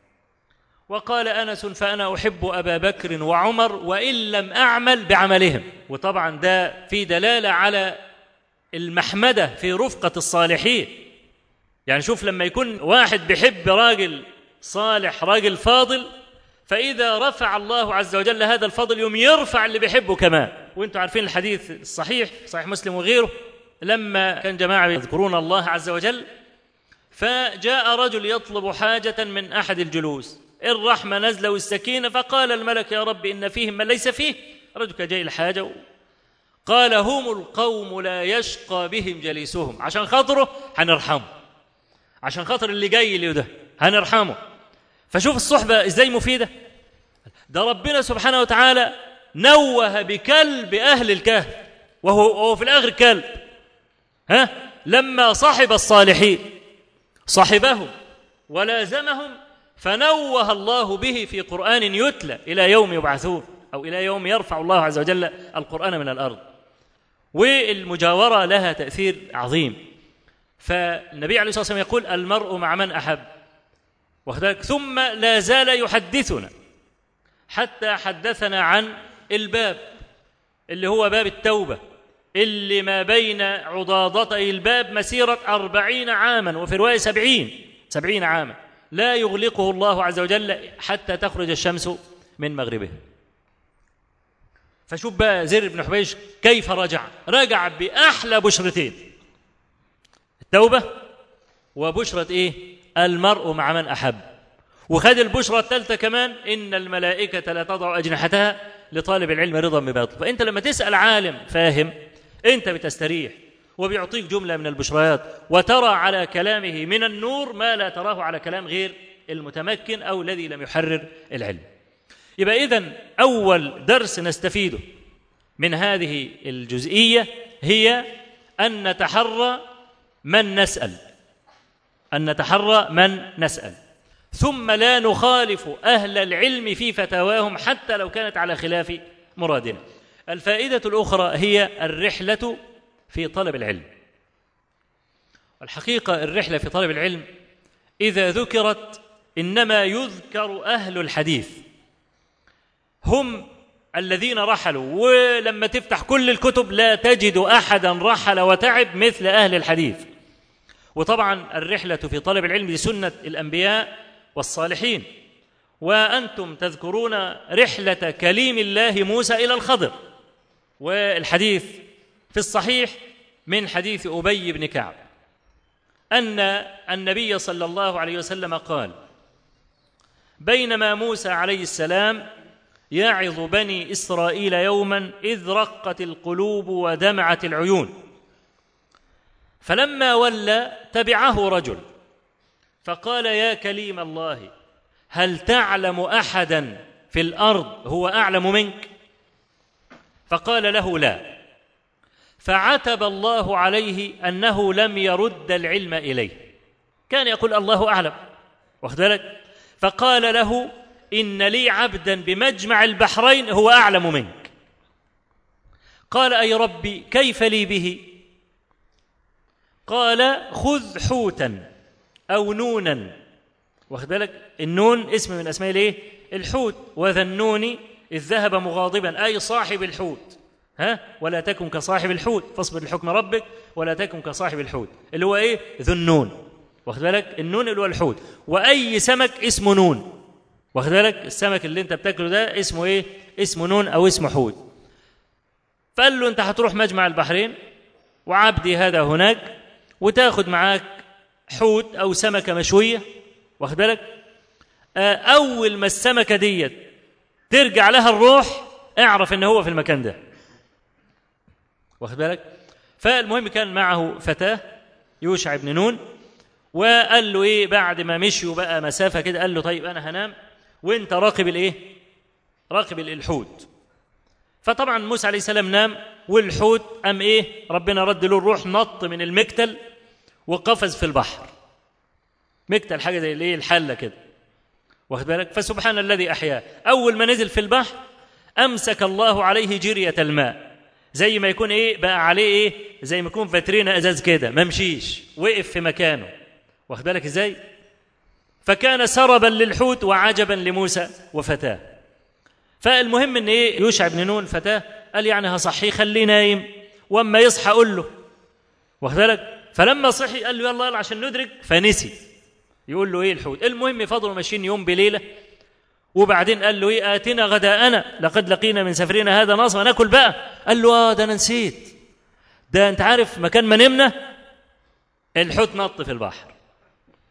وقال انس فانا احب ابا بكر وعمر وان لم اعمل بعملهم وطبعا ده في دلاله على المحمده في رفقه الصالحين يعني شوف لما يكون واحد بيحب راجل صالح راجل فاضل فاذا رفع الله عز وجل هذا الفضل يوم يرفع اللي بيحبه كمان وانتم عارفين الحديث الصحيح صحيح مسلم وغيره لما كان جماعه يذكرون الله عز وجل فجاء رجل يطلب حاجة من أحد الجلوس الرحمة نزل والسكينة فقال الملك يا رب إن فيهم من ليس فيه رجل جاي الحاجة قال هم القوم لا يشقى بهم جليسهم عشان خاطره هنرحمه عشان خاطر اللي جاي اللي ده هنرحمه فشوف الصحبة ازاي مفيدة ده ربنا سبحانه وتعالى نوه بكلب أهل الكهف وهو, وهو في الآخر كلب ها لما صحب الصالحين صحبهم ولازمهم فنوه الله به في قرآن يتلى إلى يوم يبعثون أو إلى يوم يرفع الله عز وجل القرآن من الأرض والمجاورة لها تأثير عظيم فالنبي عليه الصلاة والسلام يقول المرء مع من أحب وذلك ثم لا زال يحدثنا حتى حدثنا عن الباب اللي هو باب التوبة اللي ما بين عضاضتي الباب مسيرة أربعين عاما وفي رواية سبعين سبعين عاما لا يغلقه الله عز وجل حتى تخرج الشمس من مغربه فشوف بقى زر بن حبيش كيف رجع رجع بأحلى بشرتين التوبة وبشرة إيه المرء مع من أحب وخد البشرة الثالثة كمان إن الملائكة لا تضع أجنحتها لطالب العلم رضا بباطل فأنت لما تسأل عالم فاهم أنت بتستريح وبيعطيك جملة من البشريات وترى على كلامه من النور ما لا تراه على كلام غير المتمكن أو الذي لم يحرر العلم يبقى إذن أول درس نستفيده من هذه الجزئية هي أن نتحرى من نسأل أن نتحرى من نسأل ثم لا نخالف أهل العلم في فتاواهم حتى لو كانت على خلاف مرادنا الفائدة الأخرى هي الرحلة في طلب العلم والحقيقة الرحلة في طلب العلم إذا ذكرت إنما يذكر أهل الحديث هم الذين رحلوا ولما تفتح كل الكتب لا تجد أحدا رحل وتعب مثل أهل الحديث وطبعا الرحلة في طلب العلم دي سنة الأنبياء والصالحين وأنتم تذكرون رحلة كليم الله موسى إلى الخضر والحديث في الصحيح من حديث أبي بن كعب أن النبي صلى الله عليه وسلم قال بينما موسى عليه السلام يعظ بني إسرائيل يوما إذ رقت القلوب ودمعت العيون فلما ولى تبعه رجل فقال يا كليم الله هل تعلم أحدا في الأرض هو أعلم منك فقال له لا فعتب الله عليه أنه لم يرد العلم إليه كان يقول الله أعلم واخد بالك فقال له إن لي عبدا بمجمع البحرين هو أعلم منك قال أي ربي كيف لي به قال خذ حوتا أو نونا واخد بالك النون اسم من أسماء الايه الحوت وذا النون إذ ذهب مغاضبا أي صاحب الحوت ها ولا تكن كصاحب الحوت فاصبر لحكم ربك ولا تكن كصاحب الحوت اللي هو ايه ذو النون واخد بالك النون اللي هو الحوت واي سمك اسمه نون واخد بالك السمك اللي انت بتاكله ده اسمه ايه اسمه نون او اسمه حوت فقال له انت هتروح مجمع البحرين وعبدي هذا هناك وتاخد معاك حوت او سمكه مشويه واخد بالك اول ما السمكه ديت ترجع لها الروح اعرف ان هو في المكان ده واخد بالك فالمهم كان معه فتاه يوشع بن نون وقال له ايه بعد ما مشيوا بقى مسافه كده قال له طيب انا هنام وانت راقب الايه راقب الحوت فطبعا موسى عليه السلام نام والحوت قام ايه ربنا رد له الروح نط من المكتل وقفز في البحر مكتل حاجه زي الايه الحله كده واخد بالك فسبحان الذي احياه اول ما نزل في البحر امسك الله عليه جريه الماء زي ما يكون ايه بقى عليه ايه زي ما يكون فاترينا ازاز كده ما مشيش وقف في مكانه واخد بالك ازاي فكان سربا للحوت وعجبا لموسى وفتاه فالمهم ان ايه يوشع بن نون فتاه قال يعني هصحيه خليه نايم واما يصحى قول له واخد بالك فلما صحي قال له يلا يلا عشان ندرك فنسي يقول له ايه الحوت المهم فضلوا ماشيين يوم بليله وبعدين قال له ايه اتنا غداءنا لقد لقينا من سفرنا هذا نصبا ناكل بقى قال له اه ده انا نسيت ده انت عارف مكان ما نمنا الحوت نط في البحر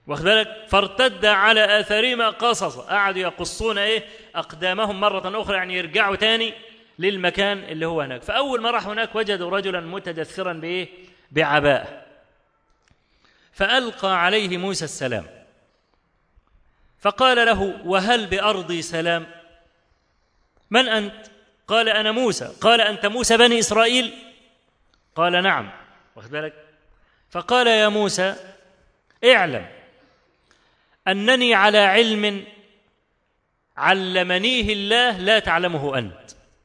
واخد بالك فارتد على اثارهما قصصا قعدوا يقصون ايه اقدامهم مره اخرى يعني يرجعوا تاني للمكان اللي هو هناك فاول ما راح هناك وجدوا رجلا متدثرا بايه بعباءه فالقى عليه موسى السلام فقال له وهل بارضي سلام من انت قال انا موسى قال انت موسى بني اسرائيل قال نعم واخد بالك فقال يا موسى اعلم انني على علم علمنيه الله لا تعلمه انت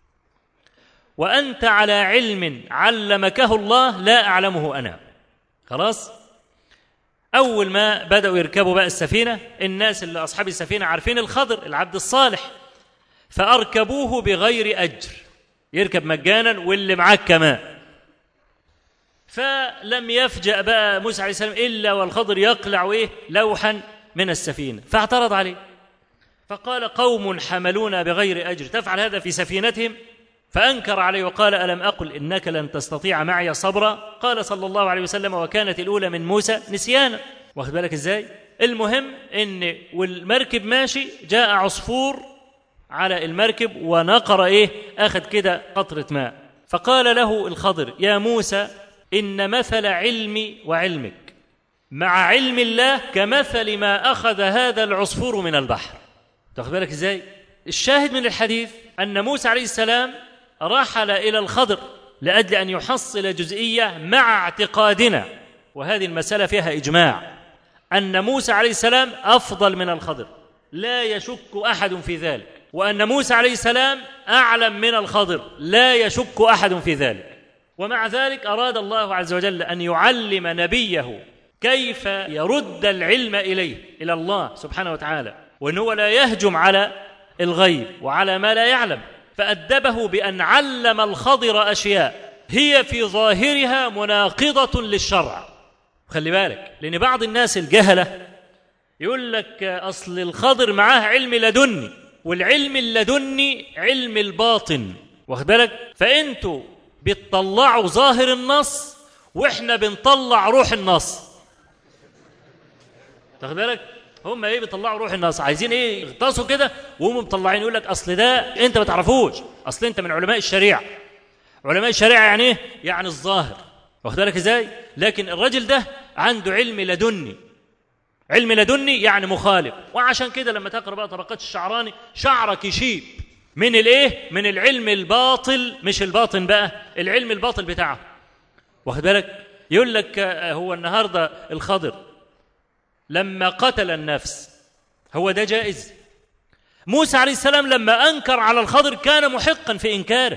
وانت على علم علمكه الله لا اعلمه انا خلاص اول ما بداوا يركبوا بقى السفينه الناس اللي اصحاب السفينه عارفين الخضر العبد الصالح فاركبوه بغير اجر يركب مجانا واللي معاك كمان فلم يفجأ بقى موسى عليه السلام إلا والخضر يقلع إيه لوحا من السفينة فاعترض عليه فقال قوم حملونا بغير أجر تفعل هذا في سفينتهم فأنكر عليه وقال ألم أقل إنك لن تستطيع معي صبرا قال صلى الله عليه وسلم وكانت الأولى من موسى نسيانا واخد بالك إزاي المهم إن والمركب ماشي جاء عصفور على المركب ونقر إيه أخذ كده قطرة ماء فقال له الخضر يا موسى إن مثل علمي وعلمك مع علم الله كمثل ما أخذ هذا العصفور من البحر تاخد بالك إزاي الشاهد من الحديث أن موسى عليه السلام رحل إلى الخضر لأجل أن يحصل جزئية مع اعتقادنا وهذه المسألة فيها إجماع أن موسى عليه السلام أفضل من الخضر لا يشك أحد في ذلك وأن موسى عليه السلام أعلم من الخضر لا يشك أحد في ذلك ومع ذلك أراد الله عز وجل أن يعلم نبيه كيف يرد العلم إليه إلى الله سبحانه وتعالى وأنه لا يهجم على الغيب وعلى ما لا يعلم فأدبه بأن علم الخضر أشياء هي في ظاهرها مناقضة للشرع خلي بالك لأن بعض الناس الجهلة يقول لك أصل الخضر معاه علم لدني والعلم اللدني علم الباطن واخد بالك فأنتوا بتطلعوا ظاهر النص واحنا بنطلع روح النص تاخد بالك هم ايه بيطلعوا روح النص عايزين ايه يغطسوا كده وهم مطلعين يقول لك اصل ده انت ما تعرفوش اصل انت من علماء الشريعه علماء الشريعه يعني ايه يعني الظاهر واخد بالك ازاي لكن الراجل ده عنده علم لدني علم لدني يعني مخالف وعشان كده لما تقرا بقى طبقات الشعراني شعرك يشيب من الايه من العلم الباطل مش الباطن بقى العلم الباطل بتاعه واخد بالك يقول لك هو النهارده الخضر لما قتل النفس هو ده جائز موسى عليه السلام لما انكر على الخضر كان محقا في انكاره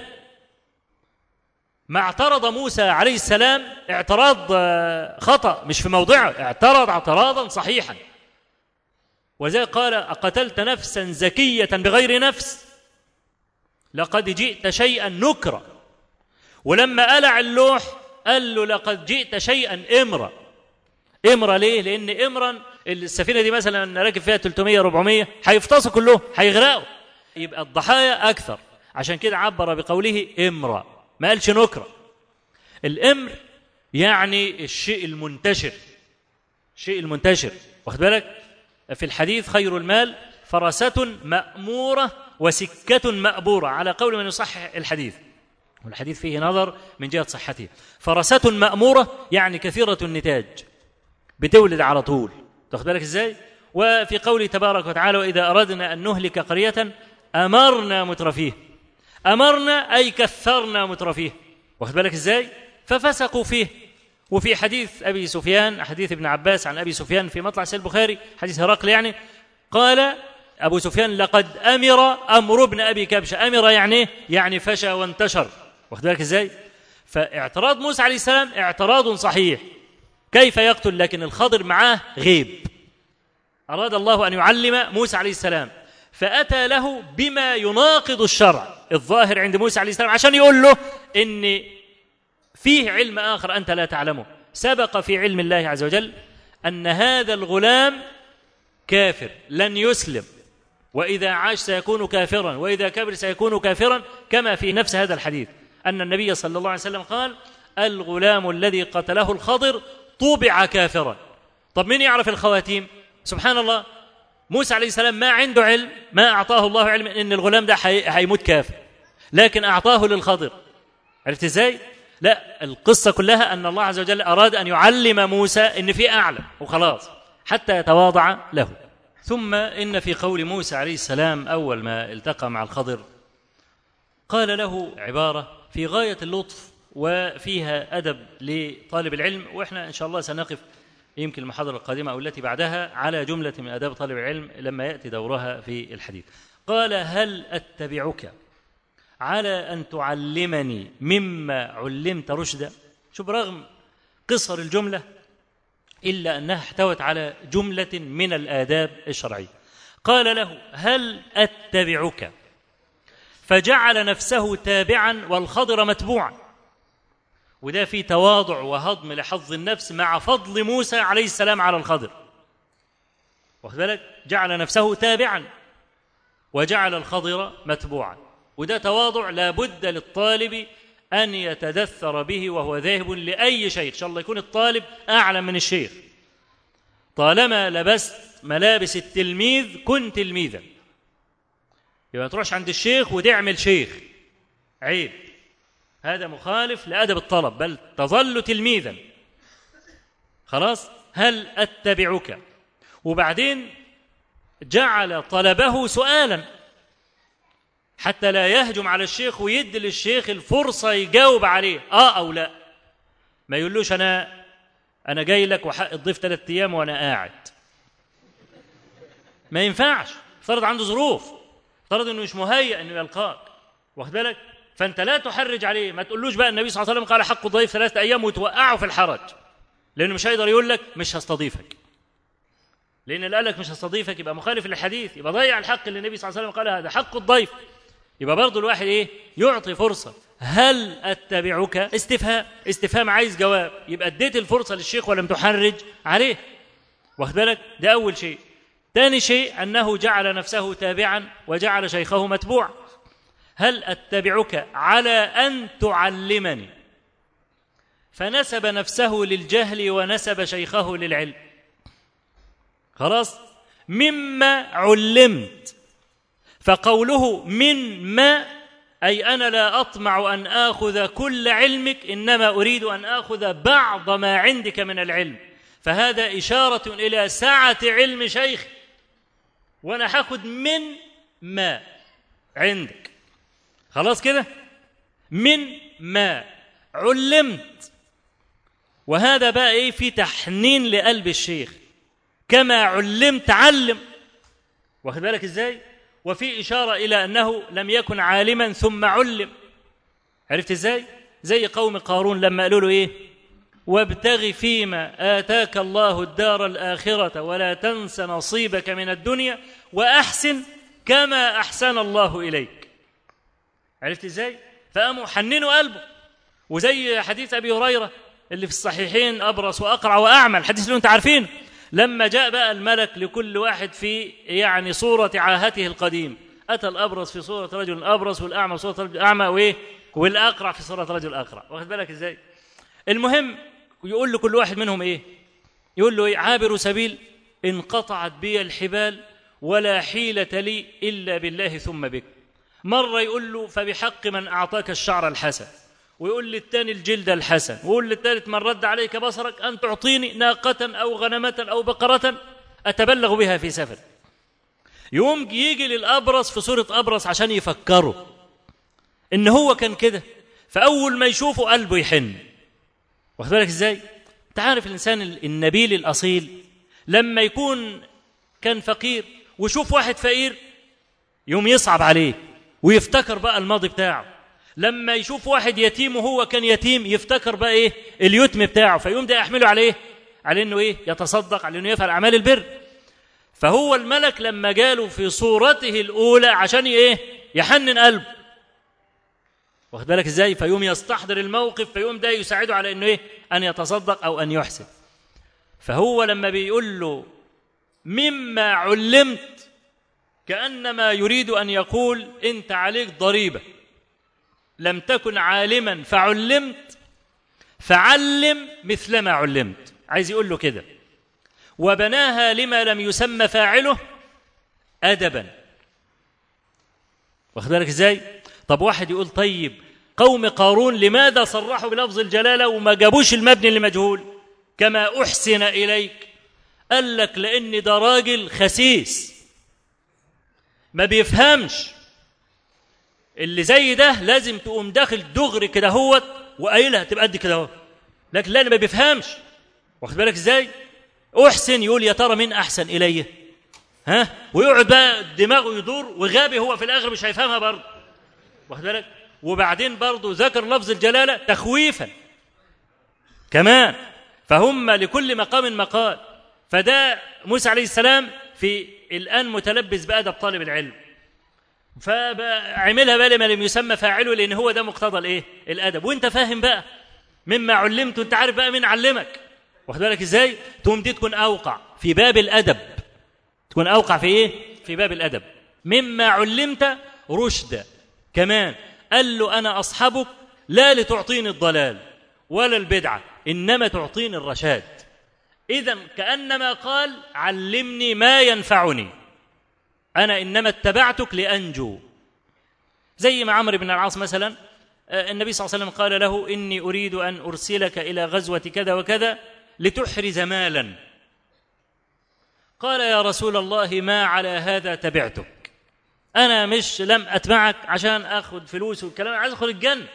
ما اعترض موسى عليه السلام اعتراض خطا مش في موضعه اعترض اعتراضا صحيحا وزي قال اقتلت نفسا زكيه بغير نفس لقد جئت شيئا نكرا ولما قلع اللوح قال له لقد جئت شيئا امرا امرا ليه لان امرا السفينه دي مثلا راكب فيها 300 400 هيفتصوا كلهم هيغرقوا يبقى الضحايا اكثر عشان كده عبر بقوله امرا ما قالش نكرا الامر يعني الشيء المنتشر الشيء المنتشر واخد بالك في الحديث خير المال فرسة مأمورة وسكة مأبورة على قول من يصحح الحديث والحديث فيه نظر من جهة صحته فرسة مأمورة يعني كثيرة النتاج بتولد على طول تاخد بالك ازاي وفي قوله تبارك وتعالى وإذا أردنا أن نهلك قرية أمرنا مترفيه أمرنا أي كثرنا مترفيه واخد بالك ازاي ففسقوا فيه وفي حديث أبي سفيان حديث ابن عباس عن أبي سفيان في مطلع سيد البخاري حديث هرقل يعني قال أبو سفيان لقد أمر أمر ابن أبي كبشة أمر يعني يعني فشى وانتشر واخد بالك ازاي فاعتراض موسى عليه السلام اعتراض صحيح كيف يقتل لكن الخضر معاه غيب أراد الله أن يعلم موسى عليه السلام فأتى له بما يناقض الشرع الظاهر عند موسى عليه السلام عشان يقول له إن فيه علم آخر أنت لا تعلمه سبق في علم الله عز وجل أن هذا الغلام كافر لن يسلم وإذا عاش سيكون كافرا وإذا كبر سيكون كافرا كما في نفس هذا الحديث أن النبي صلى الله عليه وسلم قال الغلام الذي قتله الخضر طبع كافرا طب مين يعرف الخواتيم سبحان الله موسى عليه السلام ما عنده علم ما أعطاه الله علم إن الغلام ده هيموت كافر لكن أعطاه للخضر عرفت إزاي؟ لا القصة كلها أن الله عز وجل أراد أن يعلم موسى إن في أعلم وخلاص حتى يتواضع له ثم إن في قول موسى عليه السلام أول ما التقى مع الخضر قال له عبارة في غاية اللطف وفيها أدب لطالب العلم وإحنا إن شاء الله سنقف يمكن المحاضرة القادمة أو التي بعدها على جملة من آداب طالب العلم لما يأتي دورها في الحديث قال هل أتبعك على أن تعلمني مما علمت رشدا شوف رغم قصر الجملة إلا أنها احتوت على جملة من الآداب الشرعية قال له هل أتبعك فجعل نفسه تابعا والخضر متبوعا وده في تواضع وهضم لحظ النفس مع فضل موسى عليه السلام على الخضر واخد بالك جعل نفسه تابعا وجعل الخضر متبوعا وده تواضع لا بد للطالب أن يتدثر به وهو ذاهب لأي شيء إن شاء الله يكون الطالب أعلم من الشيخ طالما لبست ملابس التلميذ كن تلميذا يبقى ما تروحش عند الشيخ وتعمل شيخ عيب هذا مخالف لأدب الطلب بل تظل تلميذا خلاص هل أتبعك وبعدين جعل طلبه سؤالا حتى لا يهجم على الشيخ ويدي للشيخ الفرصة يجاوب عليه آه أو لا ما يقولوش أنا أنا جاي لك وحق الضيف ثلاثة أيام وأنا قاعد ما ينفعش افترض عنده ظروف افترض انه مش مهيأ انه يلقاك واخد بالك فانت لا تحرج عليه ما تقولوش بقى النبي صلى الله عليه وسلم قال حق الضيف ثلاثة ايام وتوقعه في الحرج لانه مش هيقدر يقول لك مش هستضيفك لان اللي قال لك مش هستضيفك يبقى مخالف للحديث يبقى ضيع الحق اللي النبي صلى الله عليه وسلم قال هذا حق الضيف يبقى برضه الواحد ايه يعطي فرصه هل اتبعك استفهام استفهام عايز جواب يبقى اديت الفرصه للشيخ ولم تحرج عليه واخد بالك ده اول شيء ثاني شيء انه جعل نفسه تابعا وجعل شيخه متبوعا هل اتبعك على ان تعلمني فنسب نفسه للجهل ونسب شيخه للعلم خلاص مما علمت فقوله من ما أي أنا لا أطمع أن آخذ كل علمك إنما أريد أن آخذ بعض ما عندك من العلم فهذا إشارة إلى سعة علم شيخ وأنا هاخد من ما عندك خلاص كده من ما علمت وهذا بقى ايه في تحنين لقلب الشيخ كما علمت علم واخد بالك ازاي وفي إشارة إلى أنه لم يكن عالما ثم علم عرفت إزاي؟ زي قوم قارون لما قالوا له إيه؟ وابتغ فيما آتاك الله الدار الآخرة ولا تنس نصيبك من الدنيا وأحسن كما أحسن الله إليك عرفت إزاي؟ فقاموا حننوا قلبه وزي حديث أبي هريرة اللي في الصحيحين أبرص وأقرع وأعمى الحديث اللي أنت عارفينه لما جاء بقى الملك لكل واحد في يعني صورة عاهته القديم أتى الأبرص في صورة رجل أبرص والأعمى في صورة رجل أعمى وإيه والأقرع في صورة رجل أقرع واخد بالك إزاي المهم يقول لكل واحد منهم إيه يقول له إيه عابر سبيل انقطعت بي الحبال ولا حيلة لي إلا بالله ثم بك مرة يقول له فبحق من أعطاك الشعر الحسن ويقول للثاني الجلد الحسن ويقول للثالث من رد عليك بصرك أن تعطيني ناقة أو غنمة أو بقرة أتبلغ بها في سفر يوم يجي للأبرص في صورة أبرص عشان يفكروا إن هو كان كده فأول ما يشوفه قلبه يحن واخد بالك إزاي؟ أنت عارف الإنسان النبيل الأصيل لما يكون كان فقير ويشوف واحد فقير يوم يصعب عليه ويفتكر بقى الماضي بتاعه لما يشوف واحد يتيم وهو كان يتيم يفتكر بقى ايه اليتم بتاعه فيقوم ده يحمله عليه إيه؟ على انه ايه يتصدق على انه يفعل اعمال البر فهو الملك لما جاله في صورته الاولى عشان ايه يحنن قلبه واخد بالك ازاي فيقوم يستحضر الموقف فيقوم ده يساعده على انه ايه ان يتصدق او ان يحسن فهو لما بيقول له مما علمت كانما يريد ان يقول انت عليك ضريبه لم تكن عالما فعلمت فعلم مثلما علمت عايز يقول له كده وبناها لما لم يسمى فاعله أدبا واخد بالك ازاي؟ طب واحد يقول طيب قوم قارون لماذا صرحوا بلفظ الجلالة وما جابوش المبني لمجهول كما أحسن إليك قال لك لأن ده راجل خسيس ما بيفهمش اللي زي ده لازم تقوم داخل دغري كده هوت وقايلها تبقى قد كده اهو لكن لا ما بيفهمش واخد بالك ازاي احسن يقول يا ترى مين احسن الي ها ويقعد بقى دماغه يدور وغابي هو في الاخر مش هيفهمها برضه واخد بالك وبعدين برضه ذكر لفظ الجلاله تخويفا كمان فهم لكل مقام مقال فده موسى عليه السلام في الان متلبس بادب طالب العلم فعملها بقى لما لم يسمى فاعله لان هو ده مقتضى الايه الادب وانت فاهم بقى مما علمت انت عارف بقى مين علمك واخد بالك ازاي تقوم دي تكون اوقع في باب الادب تكون اوقع في ايه في باب الادب مما علمت رشدا كمان قال له انا اصحبك لا لتعطيني الضلال ولا البدعه انما تعطيني الرشاد اذا كانما قال علمني ما ينفعني انا انما اتبعتك لانجو زي ما عمرو بن العاص مثلا آه، النبي صلى الله عليه وسلم قال له اني اريد ان ارسلك الى غزوه كذا وكذا لتحرز مالا قال يا رسول الله ما على هذا تبعتك انا مش لم اتبعك عشان اخذ فلوس والكلام عايز ادخل الجنه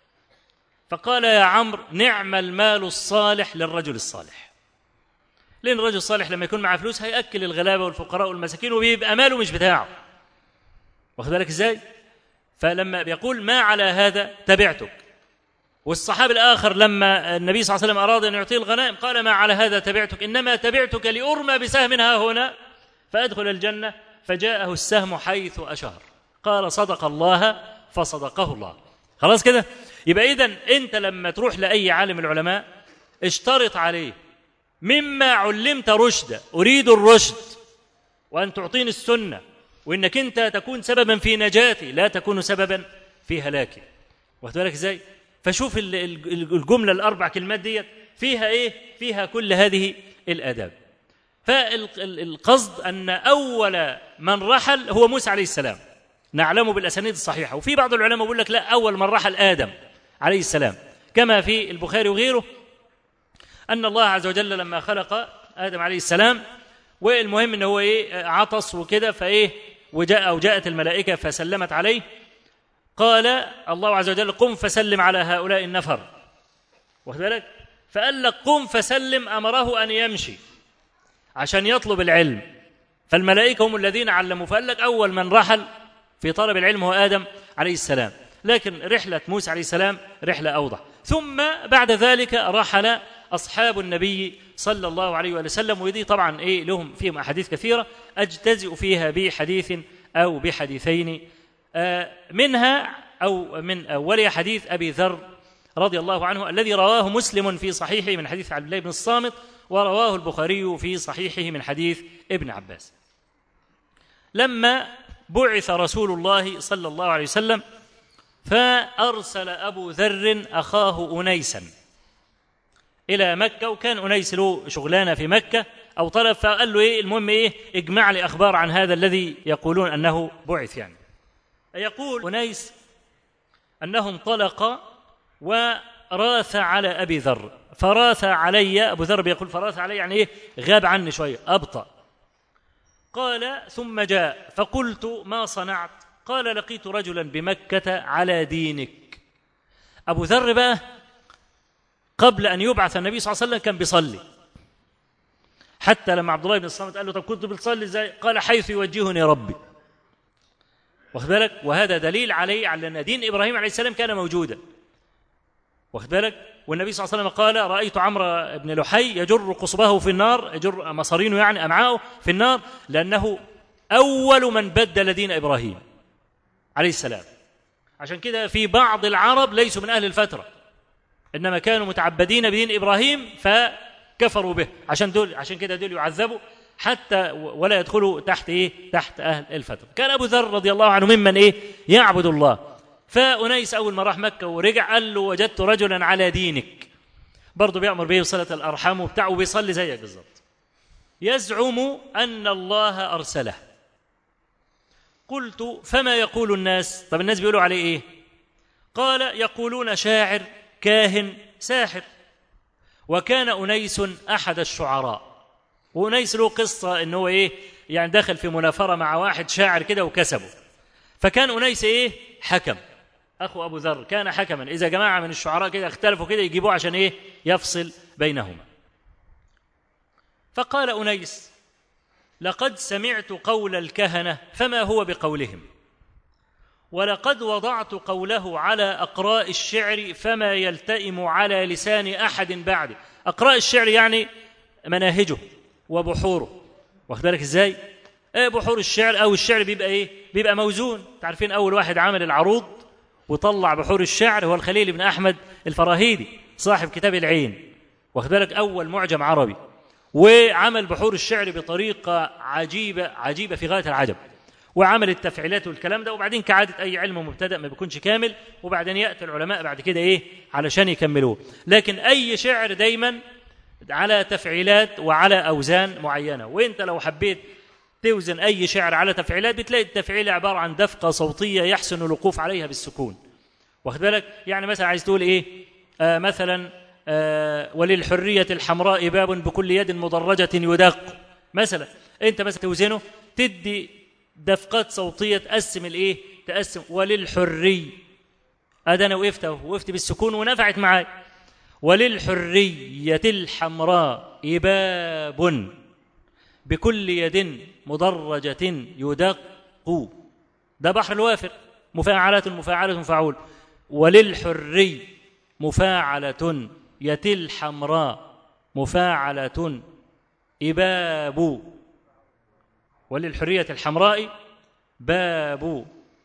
فقال يا عمرو نعم المال الصالح للرجل الصالح لان الرجل الصالح لما يكون معاه فلوس هياكل الغلابه والفقراء والمساكين وبيبقى ماله مش بتاعه واخد بالك ازاي فلما بيقول ما على هذا تبعتك والصحابي الآخر لما النبي صلى الله عليه وسلم أراد أن يعطيه الغنائم قال ما على هذا تبعتك إنما تبعتك لأرمى بسهم ها هنا فأدخل الجنة فجاءه السهم حيث أشار قال صدق الله فصدقه الله خلاص كده يبقى إذا أنت لما تروح لأي عالم العلماء اشترط عليه مما علمت رشدا أريد الرشد وأن تعطيني السنة وإنك أنت تكون سببا في نجاتي لا تكون سببا في هلاكي واخد بالك ازاي؟ فشوف ال- ال- الجمله الاربع كلمات ديت فيها ايه؟ فيها كل هذه الاداب. فالقصد ان اول من رحل هو موسى عليه السلام. نعلمه بالاسانيد الصحيحه، وفي بعض العلماء بيقول لك لا اول من رحل ادم عليه السلام، كما في البخاري وغيره ان الله عز وجل لما خلق ادم عليه السلام والمهم ان هو ايه عطس وكده فايه وجاء او جاءت الملائكه فسلمت عليه قال الله عز وجل قم فسلم على هؤلاء النفر واخد بالك فقال لك قم فسلم امره ان يمشي عشان يطلب العلم فالملائكه هم الذين علموا فقال لك اول من رحل في طلب العلم هو ادم عليه السلام لكن رحله موسى عليه السلام رحله اوضح ثم بعد ذلك رحل اصحاب النبي صلى الله عليه وآله وسلم ودي طبعا ايه لهم فيهم احاديث كثيره اجتزئ فيها بحديث او بحديثين آه، منها او من اولها حديث ابي ذر رضي الله عنه الذي رواه مسلم في صحيحه من حديث عبد الله بن الصامت ورواه البخاري في صحيحه من حديث ابن عباس لما بعث رسول الله صلى الله عليه وسلم فارسل ابو ذر اخاه انيسا الى مكه وكان انيس له شغلانه في مكه او طلب فقال له ايه المهم ايه اجمع لي اخبار عن هذا الذي يقولون انه بعث يعني يقول انيس انه انطلق وراث على ابي ذر فراث علي ابو ذر بيقول فراث علي يعني ايه غاب عني شويه ابطا قال ثم جاء فقلت ما صنعت قال لقيت رجلا بمكه على دينك ابو ذر بقى قبل ان يبعث النبي صلى الله عليه وسلم كان بيصلي حتى لما عبد الله بن الصامت قال له طب كنت بتصلي ازاي قال حيث يوجهني ربي واخد بالك وهذا دليل عليه على ان دين ابراهيم عليه السلام كان موجودا واخد بالك والنبي صلى الله عليه وسلم قال رايت عمرو بن لحي يجر قصبه في النار يجر مصارينه يعني امعاءه في النار لانه اول من بدل دين ابراهيم عليه السلام عشان كده في بعض العرب ليسوا من اهل الفتره انما كانوا متعبدين بدين ابراهيم فكفروا به عشان دول عشان كده دول يعذبوا حتى ولا يدخلوا تحت ايه تحت اهل الفتره كان ابو ذر رضي الله عنه ممن ايه يعبد الله فانيس اول ما راح مكه ورجع قال له وجدت رجلا على دينك برضه بيامر به بصله الارحام وبتاع وبيصلي زيك بالظبط يزعم ان الله ارسله قلت فما يقول الناس طب الناس بيقولوا عليه ايه قال يقولون شاعر كاهن ساحر وكان انيس احد الشعراء وانيس له قصه ان هو ايه يعني دخل في منافره مع واحد شاعر كده وكسبه فكان انيس ايه حكم اخو ابو ذر كان حكما اذا جماعه من الشعراء كده اختلفوا كده يجيبوه عشان ايه يفصل بينهما فقال انيس لقد سمعت قول الكهنه فما هو بقولهم ولقد وضعت قوله على اقراء الشعر فما يلتئم على لسان احد بعده اقراء الشعر يعني مناهجه وبحوره واخد بالك ازاي ايه بحور الشعر او الشعر بيبقى ايه بيبقى موزون تعرفين اول واحد عمل العروض وطلع بحور الشعر هو الخليل بن احمد الفراهيدي صاحب كتاب العين واخد بالك اول معجم عربي وعمل بحور الشعر بطريقه عجيبه عجيبه في غايه العجب وعمل التفعيلات والكلام ده وبعدين كعاده اي علم مبتدا ما بيكونش كامل وبعدين ياتي العلماء بعد كده ايه علشان يكملوه لكن اي شعر دايما على تفعيلات وعلى اوزان معينه وانت لو حبيت توزن اي شعر على تفعيلات بتلاقي التفعيل عباره عن دفقه صوتيه يحسن الوقوف عليها بالسكون واخد بالك يعني مثلا عايز تقول ايه آه مثلا آه وللحريه الحمراء باب بكل يد مدرجه يدق مثلا انت مثلا توزنه تدي دفقات صوتيه تقسم الايه تقسم وللحري ادي انا وقفت اهو وقفت بالسكون ونفعت معاي وللحريه الحمراء باب بكل يد مدرجة يدق ده بحر الوافر مفاعلة مفاعلة مفعول وللحري مفاعلة يتل حمراء مفاعلة إباب وللحرية الحمراء باب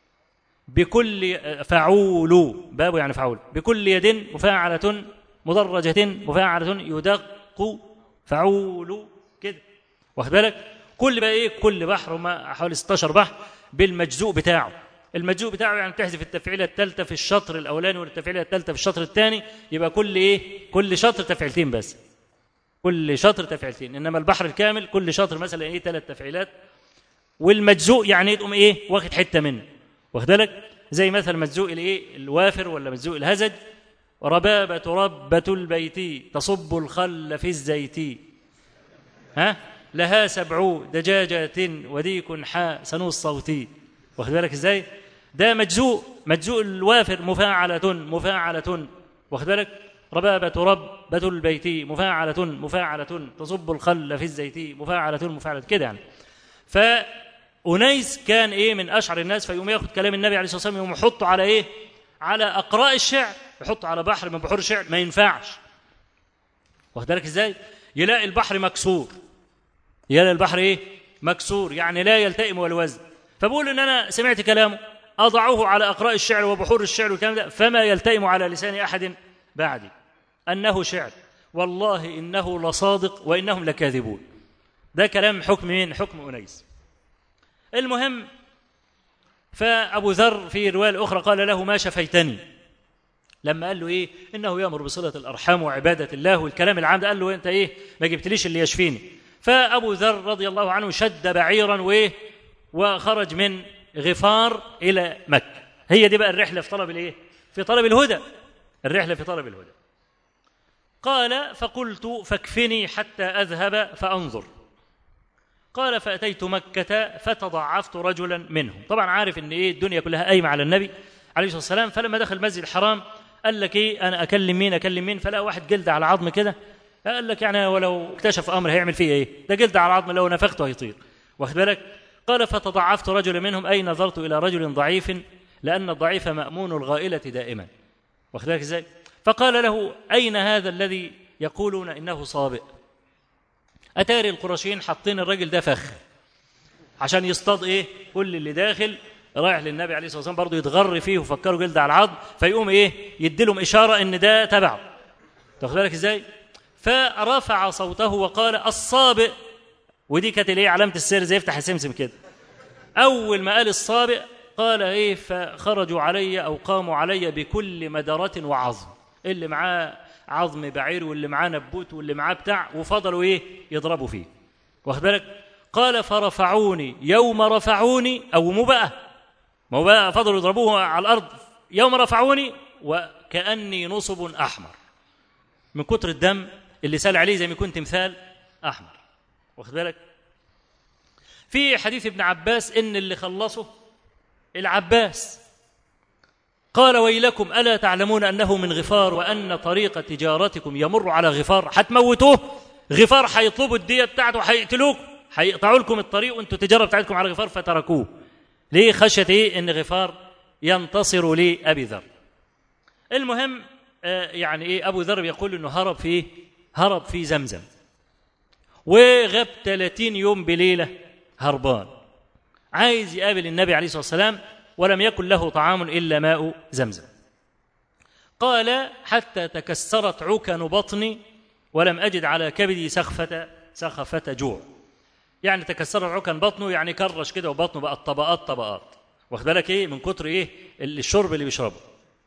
بكل فعول باب يعني فعول بكل يد مفاعلة مدرجة مفاعلة يدق فعول كده واخد بالك كل بقى ايه كل بحر ما حوالي 16 بحر بالمجزوء بتاعه المجزوء بتاعه يعني تحذف التفعيله الثالثه في الشطر الاولاني والتفعيله الثالثه في الشطر الثاني يبقى كل ايه كل شطر تفعيلتين بس كل شطر تفعيلتين انما البحر الكامل كل شطر مثلا ايه ثلاث تفعيلات والمجزوء يعني تقوم ايه واخد حته منه واخد بالك زي مثلا مجزوء الايه الوافر ولا مجزوء الهزج ربابة ربة البيت تصب الخل في الزيت ها لها سبع دجاجات وديك حاء سنو الصوتي واخد بالك ازاي ده مجزوء مجزوء الوافر مفاعلة مفاعلة واخد بالك ربابة ربة البيت مفاعلة مفاعلة تصب الخل في الزيت مفاعلة مفاعلة كده يعني فأنيس كان ايه من اشعر الناس فيقوم ياخد كلام النبي عليه الصلاه والسلام يقوم يحطه على ايه على اقراء الشعر يحطه على بحر من بحور الشعر ما ينفعش واخد بالك ازاي يلاقي البحر مكسور يلاقي البحر ايه مكسور يعني لا يلتئم والوزن فبقول ان انا سمعت كلامه اضعه على اقراء الشعر وبحور الشعر والكلام ده فما يلتئم على لسان احد بعدي انه شعر والله انه لصادق وانهم لكاذبون ده كلام حكم مين حكم انيس المهم فابو ذر في روايه الاخرى قال له ما شفيتني لما قال له ايه انه يامر بصله الارحام وعباده الله والكلام العام ده قال له انت ايه ما جبتليش اللي يشفيني فابو ذر رضي الله عنه شد بعيرا وايه وخرج من غفار الى مكه هي دي بقى الرحله في طلب الايه في طلب الهدى الرحله في طلب الهدى قال فقلت فاكفني حتى اذهب فانظر قال فاتيت مكه فتضعفت رجلا منهم طبعا عارف ان ايه الدنيا كلها قايمه على النبي عليه الصلاه والسلام فلما دخل المسجد الحرام قال لك ايه انا اكلم مين اكلم مين فلا واحد جلد على عظم كده قال لك يعني ولو اكتشف امر هيعمل فيه ايه ده جلد على عظم لو نفخته هيطير واخد بالك قال فتضعفت رجلا منهم اي نظرت الى رجل ضعيف لان الضعيف مامون الغائله دائما واخد بالك ازاي فقال له اين هذا الذي يقولون انه صابئ اتاري القرشيين حاطين الراجل ده فخ عشان يصطاد ايه كل اللي داخل رايح للنبي عليه الصلاه والسلام برضه يتغر فيه وفكروا جلد على العظم فيقوم ايه يدي لهم اشاره ان ده تبعه تاخد بالك ازاي فرفع صوته وقال الصابئ ودي كانت الايه علامه السر زي يفتح السمسم كده اول ما قال الصابئ قال ايه فخرجوا علي او قاموا علي بكل مدره وعظم اللي معاه عظم بعير واللي معاه نبوت واللي معاه بتاع وفضلوا ايه يضربوا فيه واخد بالك قال فرفعوني يوم رفعوني أو مو بقى ما هو بقى فضلوا يضربوه على الأرض يوم رفعوني وكأني نصب أحمر من كتر الدم اللي سال عليه زي ما يكون تمثال أحمر واخد بالك في حديث ابن عباس إن اللي خلصه العباس قال ويلكم ألا تعلمون أنه من غفار وأن طريق تجارتكم يمر على غفار هتموتوه غفار هيطلبوا الدية بتاعته هيقتلوكم هيقطعوا لكم الطريق وانتوا التجارة بتاعتكم على غفار فتركوه ليه خشية ايه ان غفار ينتصر لأبي ذر المهم آه يعني ايه أبو ذر بيقول انه هرب في ايه هرب في زمزم وغاب 30 يوم بليلة هربان عايز يقابل النبي عليه الصلاة والسلام ولم يكن له طعام إلا ماء زمزم قال حتى تكسرت عكن بطني ولم أجد على كبدي سخفة سخفة جوع يعني تكسرت عكن بطنه يعني كرش كده وبطنه بقت طبقات طبقات واخد بالك ايه من كتر ايه الشرب اللي بيشربه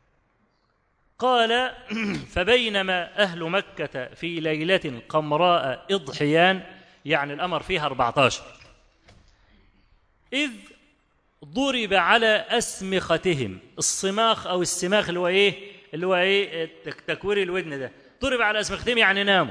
قال فبينما أهل مكة في ليلة قمراء إضحيان يعني الأمر فيها 14 إذ ضرب على أسمختهم الصماخ أو السماخ اللي هو إيه اللي هو إيه تكوير الودن ده ضرب على أسمختهم يعني ناموا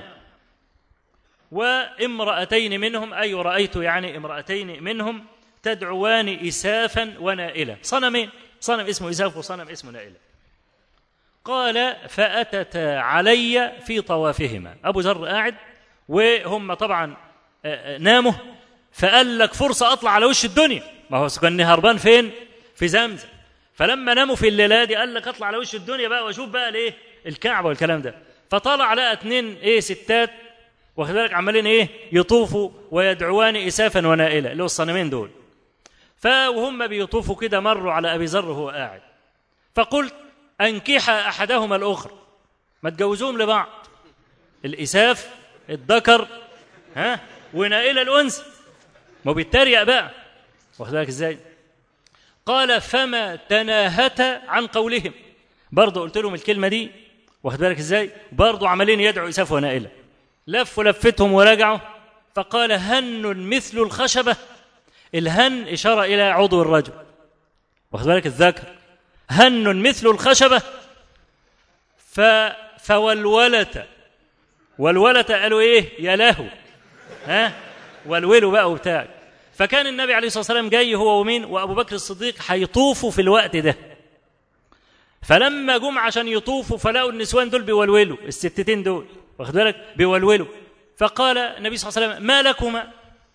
وامرأتين منهم أي رأيت يعني امرأتين منهم تدعوان إسافا ونائلة صنمين صنم اسمه إساف وصنم اسمه نائلة قال فأتتا علي في طوافهما أبو ذر قاعد وهم طبعا ناموا فقال لك فرصة أطلع على وش الدنيا ما هو كان هربان فين في زمزم فلما ناموا في الليلة دي قال لك أطلع على وش الدنيا بقى وأشوف بقى ليه الكعبة والكلام ده فطلع لقى اتنين ايه ستات واخد بالك عمالين ايه يطوفوا ويدعوان اسافا ونائله اللي هو الصنمين دول فوهم بيطوفوا كده مروا على ابي ذر وهو قاعد فقلت انكح احدهما الاخر ما تجوزوهم لبعض الاساف الذكر ها ونائله الانثى ما بيتريق بقى واخد بالك ازاي قال فما تناهتا عن قولهم برضه قلت لهم الكلمه دي واخد بالك ازاي برضه عمالين يدعوا اساف ونائله لفوا لفتهم ورجعوا فقال هن مثل الخشبة الهن إشارة إلى عضو الرجل واخد بالك الذكر هن مثل الخشبة ف فولولت والولت قالوا إيه يا له ها والولوا بقى وبتاع فكان النبي عليه الصلاة والسلام جاي هو ومين وأبو بكر الصديق هيطوفوا في الوقت ده فلما جم عشان يطوفوا فلقوا النسوان دول بيولولوا الستتين دول واخد بالك بيولولوا فقال النبي صلى الله عليه وسلم ما لكما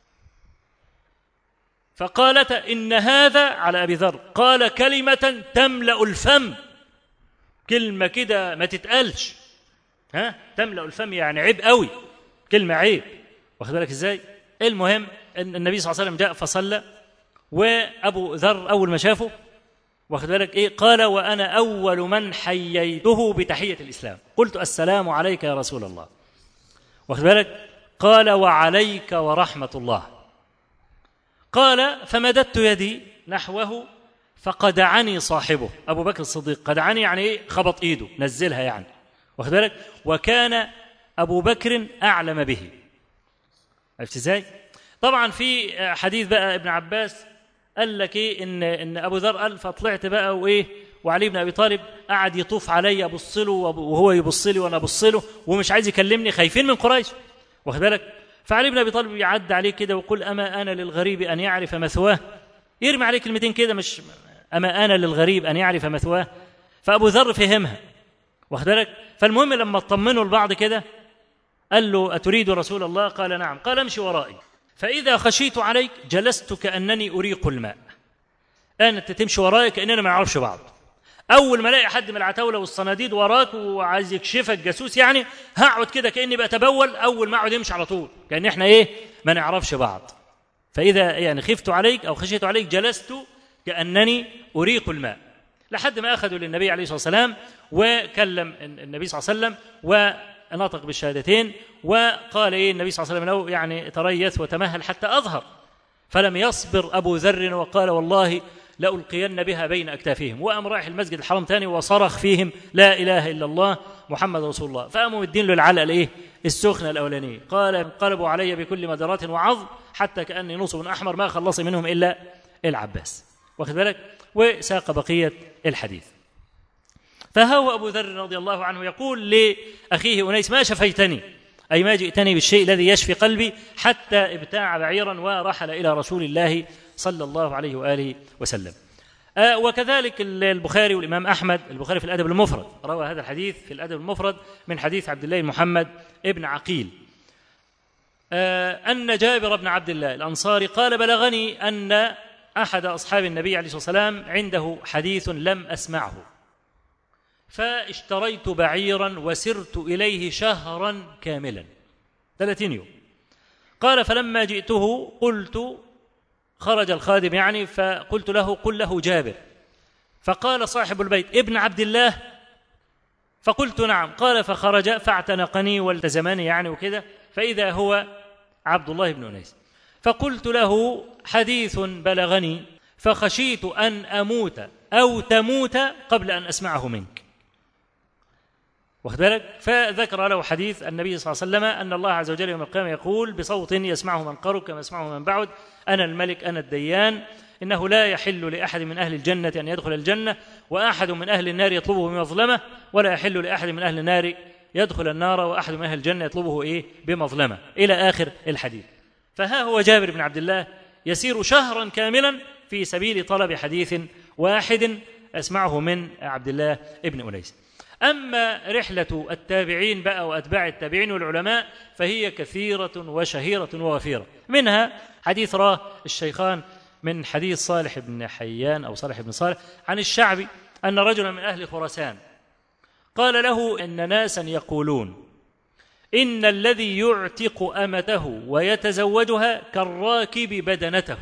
فقالتا إن هذا على أبي ذر قال كلمة تملأ الفم كلمة كده ما تتقالش ها تملأ الفم يعني عيب قوي كلمة عيب واخد بالك ازاي المهم ان النبي صلى الله عليه وسلم جاء فصلى وابو ذر اول ما شافه واخد بالك ايه قال وانا اول من حييته بتحيه الاسلام قلت السلام عليك يا رسول الله واخد بالك قال وعليك ورحمه الله قال فمددت يدي نحوه فقدعني صاحبه ابو بكر الصديق قدعني يعني ايه خبط ايده نزلها يعني واخد بالك وكان ابو بكر اعلم به عرفت ازاي طبعا في حديث بقى ابن عباس قال لك ايه ان ان ابو ذر قال فطلعت بقى وايه وعلي بن ابي طالب قعد يطوف علي ابص له وهو يبص لي وانا ابص له ومش عايز يكلمني خايفين من قريش واخد بالك فعلي بن ابي طالب يعد عليه كده ويقول اما انا للغريب ان يعرف مثواه يرمي عليه كلمتين كده مش اما انا للغريب ان يعرف مثواه فابو ذر فهمها واخد بالك فالمهم لما اطمنوا لبعض كده قال له اتريد رسول الله قال نعم قال امشي ورائي فإذا خشيت عليك جلست كأنني أريق الماء أنا أنت تمشي ورايا كأننا ما نعرفش بعض أول ما ألاقي حد من العتاولة والصناديد وراك وعايز يكشفك جاسوس يعني هقعد كده كأني بتبول أول ما أقعد يمشي على طول كأن إحنا إيه ما نعرفش بعض فإذا يعني خفت عليك أو خشيت عليك جلست كأنني أريق الماء لحد ما أخذوا للنبي عليه الصلاة والسلام وكلم النبي صلى الله عليه وسلم و نطق بالشهادتين وقال ايه النبي صلى الله عليه وسلم له يعني تريث وتمهل حتى اظهر فلم يصبر ابو ذر وقال والله لألقين بها بين أكتافهم وقام رايح المسجد الحرام تاني وصرخ فيهم لا إله إلا الله محمد رسول الله فقاموا مدين له العلقة الإيه السخنة الأولانية قال انقلبوا علي بكل مدرات وعظم حتى كأني نصب أحمر ما خلص منهم إلا العباس واخد بالك وساق بقية الحديث فهو أبو ذر رضي الله عنه يقول لأخيه أنيس ما شفيتني أي ما جئتني بالشيء الذي يشفي قلبي حتى ابتاع بعيرا ورحل إلى رسول الله صلى الله عليه وآله وسلم آه وكذلك البخاري والإمام أحمد البخاري في الأدب المفرد روى هذا الحديث في الأدب المفرد من حديث عبد الله محمد ابن عقيل آه أن جابر بن عبد الله الأنصاري قال بلغني أن أحد أصحاب النبي عليه الصلاة والسلام عنده حديث لم أسمعه فاشتريت بعيرا وسرت إليه شهرا كاملا ثلاثين يوم قال فلما جئته قلت خرج الخادم يعني فقلت له قل له جابر فقال صاحب البيت ابن عبد الله فقلت نعم قال فخرج فاعتنقني والتزمني يعني وكذا فإذا هو عبد الله بن أنيس فقلت له حديث بلغني فخشيت أن أموت أو تموت قبل أن أسمعه منك واخد بالك فذكر له حديث النبي صلى الله عليه وسلم أن الله عز وجل يوم القيامة يقول بصوت يسمعه من قرب كما يسمعه من بعد أنا الملك أنا الديان إنه لا يحل لأحد من أهل الجنة أن يدخل الجنة وأحد من أهل النار يطلبه بمظلمة ولا يحل لأحد من أهل النار يدخل النار وأحد من أهل الجنة يطلبه إيه بمظلمة إلى آخر الحديث فها هو جابر بن عبد الله يسير شهرا كاملا في سبيل طلب حديث واحد أسمعه من عبد الله بن أنيس أما رحلة التابعين بقى وأتباع التابعين والعلماء فهي كثيرة وشهيرة ووفيرة منها حديث راه الشيخان من حديث صالح بن حيان أو صالح بن صالح عن الشعبي أن رجلا من أهل خراسان قال له إن ناسا يقولون إن الذي يعتق أمته ويتزوجها كالراكب بدنته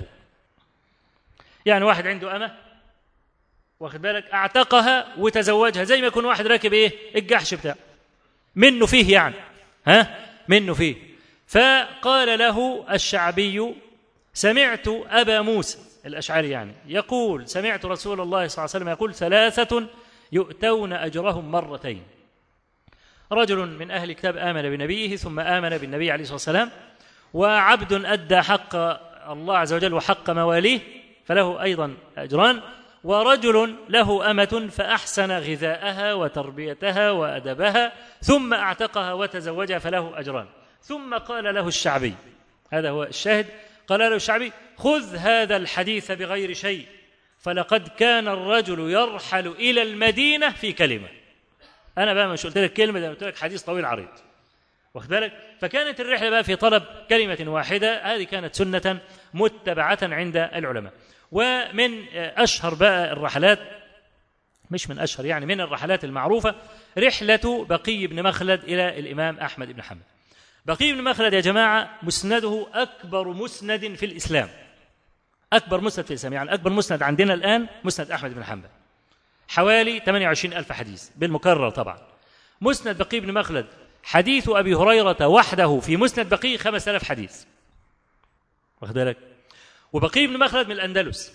يعني واحد عنده أمة واخد بالك اعتقها وتزوجها زي ما يكون واحد راكب ايه الجحش بتاعه منه فيه يعني ها منه فيه فقال له الشعبي سمعت ابا موسى الاشعري يعني يقول سمعت رسول الله صلى الله عليه وسلم يقول ثلاثه يؤتون اجرهم مرتين رجل من اهل الكتاب امن بنبيه ثم امن بالنبي عليه الصلاه والسلام وعبد ادى حق الله عز وجل وحق مواليه فله ايضا اجران ورجل له أمة فأحسن غذاءها وتربيتها وأدبها ثم أعتقها وتزوجها فله أجران ثم قال له الشعبي هذا هو الشاهد قال له الشعبي خذ هذا الحديث بغير شيء فلقد كان الرجل يرحل إلى المدينة في كلمة أنا بقى مش قلت لك كلمة ده قلت لك حديث طويل عريض واخد بالك فكانت الرحلة بقى في طلب كلمة واحدة هذه كانت سنة متبعة عند العلماء ومن أشهر بقى الرحلات مش من أشهر يعني من الرحلات المعروفة رحلة بقي بن مخلد إلى الإمام أحمد بن حنبل بقي بن مخلد يا جماعة مسنده أكبر مسند في الإسلام أكبر مسند في الإسلام يعني أكبر مسند عندنا الآن مسند أحمد بن حنبل حوالي 28 ألف حديث بالمكرر طبعا مسند بقي بن مخلد حديث أبي هريرة وحده في مسند بقي 5000 حديث واخد بالك وبقي بن مخلد من الأندلس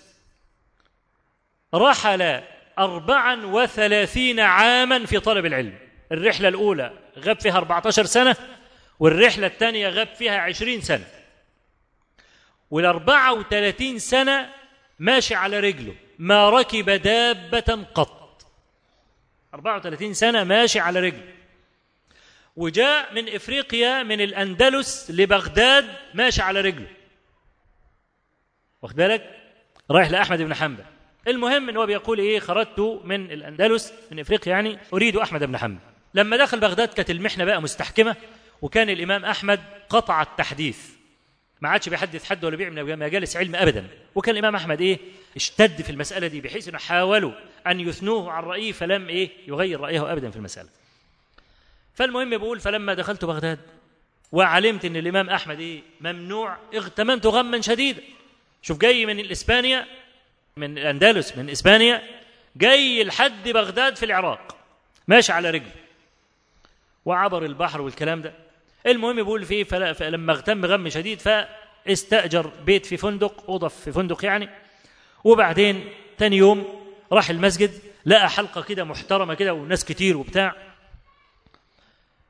رحل أربعا وثلاثين عاما في طلب العلم الرحلة الأولى غاب فيها 14 سنة والرحلة الثانية غاب فيها 20 سنة والأربعة وثلاثين سنة ماشي على رجله ما ركب دابة قط 34 سنة ماشي على رجله وجاء من إفريقيا من الأندلس لبغداد ماشي على رجله واخد بالك رايح لاحمد بن حنبل المهم ان هو بيقول ايه خرجت من الاندلس من افريقيا يعني اريد احمد بن حنبل لما دخل بغداد كانت المحنه بقى مستحكمه وكان الامام احمد قطع التحديث ما عادش بيحدث حد ولا بيعمل مجالس علم ابدا وكان الامام احمد ايه اشتد في المساله دي بحيث انه حاولوا ان يثنوه عن رايه فلم ايه يغير رايه ابدا في المساله فالمهم بيقول فلما دخلت بغداد وعلمت ان الامام احمد ايه ممنوع اغتممت غما شديدا شوف جاي من الإسبانيا من الأندلس من إسبانيا جاي لحد بغداد في العراق ماشي على رجله وعبر البحر والكلام ده المهم بيقول فيه فلما اغتم غم شديد فاستأجر بيت في فندق أوضة في فندق يعني وبعدين تاني يوم راح المسجد لقى حلقة كده محترمة كده وناس كتير وبتاع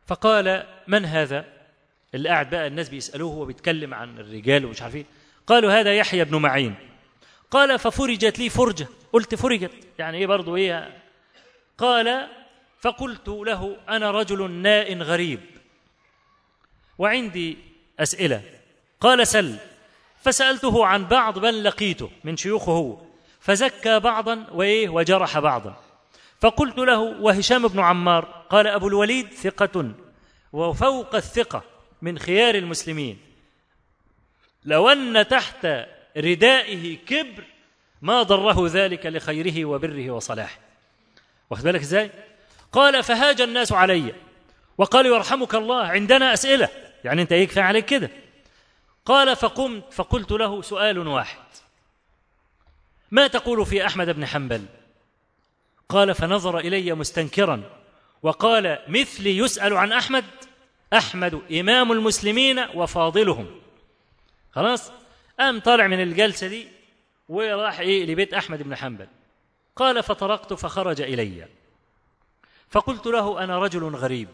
فقال من هذا اللي قاعد بقى الناس بيسألوه وهو بيتكلم عن الرجال ومش عارف ايه قالوا هذا يحيى بن معين قال ففرجت لي فرجة قلت فرجت يعني ايه برضو ايه قال فقلت له أنا رجل ناء غريب وعندي أسئلة قال سل فسألته عن بعض من لقيته من شيوخه هو فزكى بعضا وإيه وجرح بعضا فقلت له وهشام بن عمار قال أبو الوليد ثقة وفوق الثقة من خيار المسلمين لو أن تحت ردائه كبر ما ضره ذلك لخيره وبره وصلاحه واخد بالك ازاي قال فهاج الناس علي وقالوا يرحمك الله عندنا أسئلة يعني أنت يكفي عليك كده قال فقمت فقلت له سؤال واحد ما تقول في أحمد بن حنبل قال فنظر إلي مستنكرا وقال مثلي يسأل عن أحمد أحمد إمام المسلمين وفاضلهم خلاص قام طالع من الجلسة دي وراح إيه لبيت أحمد بن حنبل قال فطرقت فخرج إلي فقلت له أنا رجل غريب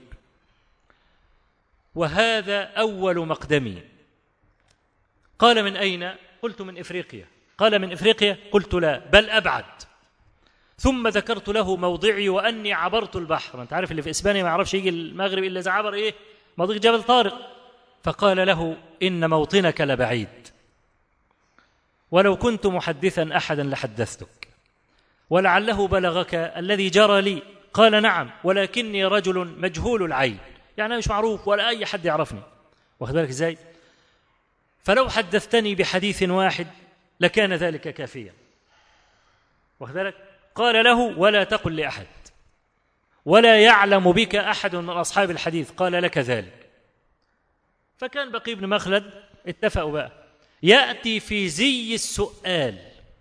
وهذا أول مقدمي قال من أين؟ قلت من إفريقيا قال من إفريقيا؟ قلت لا بل أبعد ثم ذكرت له موضعي وأني عبرت البحر أنت عارف اللي في إسبانيا ما يعرفش يجي المغرب إلا إذا عبر إيه؟ مضيق جبل طارق فقال له إن موطنك لبعيد ولو كنت محدثا أحدا لحدثتك ولعله بلغك الذي جرى لي قال نعم ولكني رجل مجهول العين يعني مش معروف ولا أي حد يعرفني واخد بالك إزاي فلو حدثتني بحديث واحد لكان ذلك كافيا واخد بالك قال له ولا تقل لأحد ولا يعلم بك أحد من أصحاب الحديث قال لك ذلك فكان بقي بن مخلد اتفقوا بقى يأتي في زي السؤال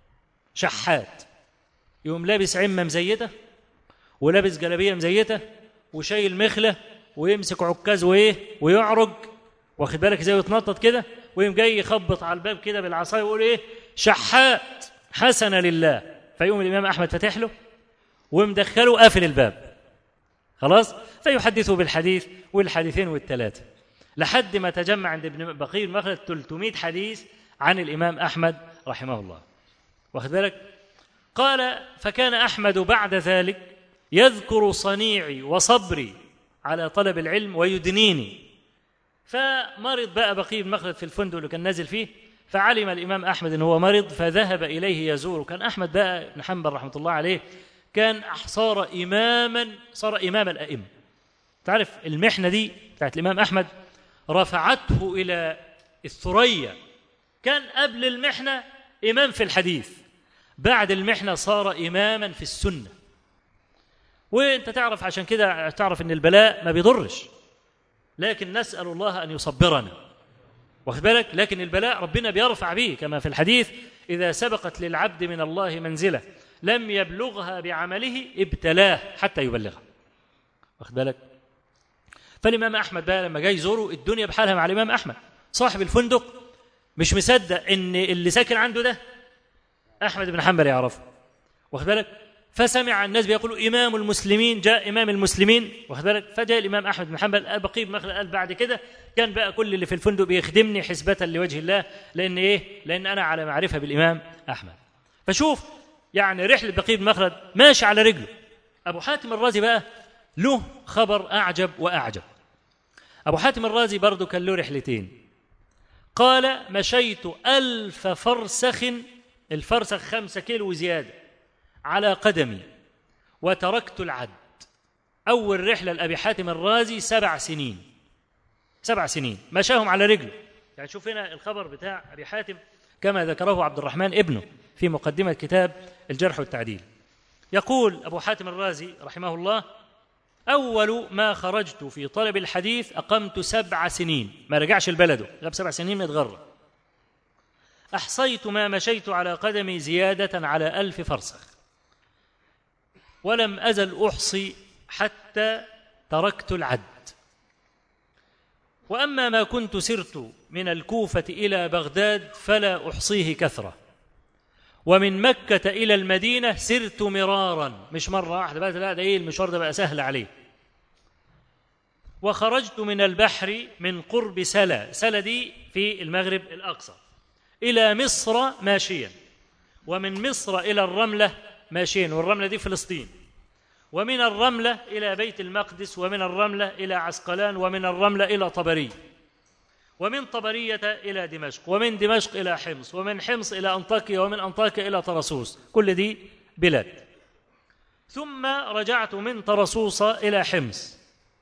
شحات يقوم لابس عمة مزيتة ولابس جلابية مزيتة وشايل مخلة ويمسك عكاز وإيه ويعرج واخد بالك ازاي ويتنطط كده ويقوم جاي يخبط على الباب كده بالعصايه ويقول ايه شحات حسنه لله فيقوم الامام احمد فاتح له ومدخله قافل الباب خلاص فيحدثه بالحديث والحديثين والثلاثه لحد ما تجمع عند ابن بقير مخلد 300 حديث عن الامام احمد رحمه الله واخد بالك قال فكان احمد بعد ذلك يذكر صنيعي وصبري على طلب العلم ويدنيني فمرض بقى بقي بن مخلد في الفندق اللي كان نازل فيه فعلم الإمام أحمد أنه هو مرض فذهب إليه يزوره كان أحمد بقى بن حنبل رحمة الله عليه كان صار إماما صار إمام الأئمة تعرف المحنة دي بتاعت الإمام أحمد رفعته إلى الثريا كان قبل المحنة إمام في الحديث بعد المحنة صار إماما في السنة وانت تعرف عشان كده تعرف ان البلاء ما بيضرش لكن نسأل الله أن يصبرنا واخد بالك لكن البلاء ربنا بيرفع به كما في الحديث إذا سبقت للعبد من الله منزلة لم يبلغها بعمله ابتلاه حتى يبلغها واخد بالك فالإمام أحمد بقى لما جاي يزوره الدنيا بحالها مع الإمام أحمد صاحب الفندق مش مصدق إن اللي ساكن عنده ده أحمد بن حنبل يعرفه واخد بالك فسمع الناس بيقولوا إمام المسلمين جاء إمام المسلمين واخد بالك فجاء الإمام أحمد بن حنبل بقي بن مخلد قال بعد كده كان بقى كل اللي في الفندق بيخدمني حسبة لوجه الله لأن إيه؟ لأن أنا على معرفة بالإمام أحمد فشوف يعني رحلة بقي بن مخلد ماشي على رجله أبو حاتم الرازي بقى له خبر أعجب وأعجب أبو حاتم الرازي برضه كان له رحلتين قال مشيت ألف فرسخ الفرسخ خمسة كيلو وزيادة على قدمي وتركت العد أول رحلة لأبي حاتم الرازي سبع سنين سبع سنين مشاهم على رجله يعني شوف هنا الخبر بتاع أبي حاتم كما ذكره عبد الرحمن ابنه في مقدمة كتاب الجرح والتعديل يقول أبو حاتم الرازي رحمه الله أول ما خرجت في طلب الحديث أقمت سبع سنين ما رجعش البلد غاب سبع سنين متغرب أحصيت ما مشيت على قدمي زيادة على ألف فرسخ ولم أزل أحصي حتى تركت العد وأما ما كنت سرت من الكوفة إلى بغداد فلا أحصيه كثرة ومن مكة إلى المدينة سرت مرارا مش مرة واحدة بقى لا ده إيه المشوار ده بقى سهل عليه وخرجت من البحر من قرب سلا سلا دي في المغرب الأقصى إلى مصر ماشيا ومن مصر إلى الرملة ماشيا والرملة دي فلسطين ومن الرملة إلى بيت المقدس ومن الرملة إلى عسقلان ومن الرملة إلى طبري ومن طبرية إلى دمشق ومن دمشق إلى حمص ومن حمص إلى أنطاكيا ومن أنطاكيا إلى طرسوس كل دي بلاد ثم رجعت من طرسوس إلى حمص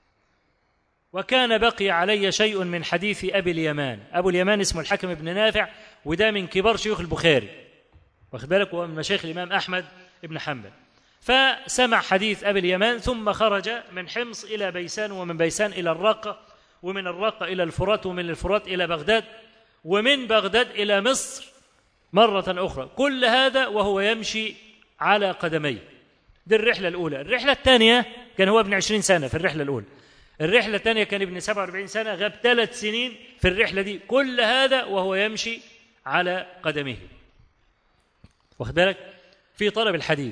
وكان بقي علي شيء من حديث أبي اليمان أبو اليمان اسمه الحكم بن نافع وده من كبار شيوخ البخاري واخد بالك هو من مشايخ الإمام أحمد بن حنبل فسمع حديث أبي اليمان ثم خرج من حمص إلى بيسان ومن بيسان إلى الرقة ومن الرقة إلى الفرات ومن الفرات إلى بغداد ومن بغداد إلى مصر مرة أخرى كل هذا وهو يمشي على قدميه دي الرحلة الأولى الرحلة الثانية كان هو ابن عشرين سنة في الرحلة الأولى الرحلة الثانية كان ابن 47 سنة غاب ثلاث سنين في الرحلة دي كل هذا وهو يمشي على قدمه واخد بالك في طلب الحديث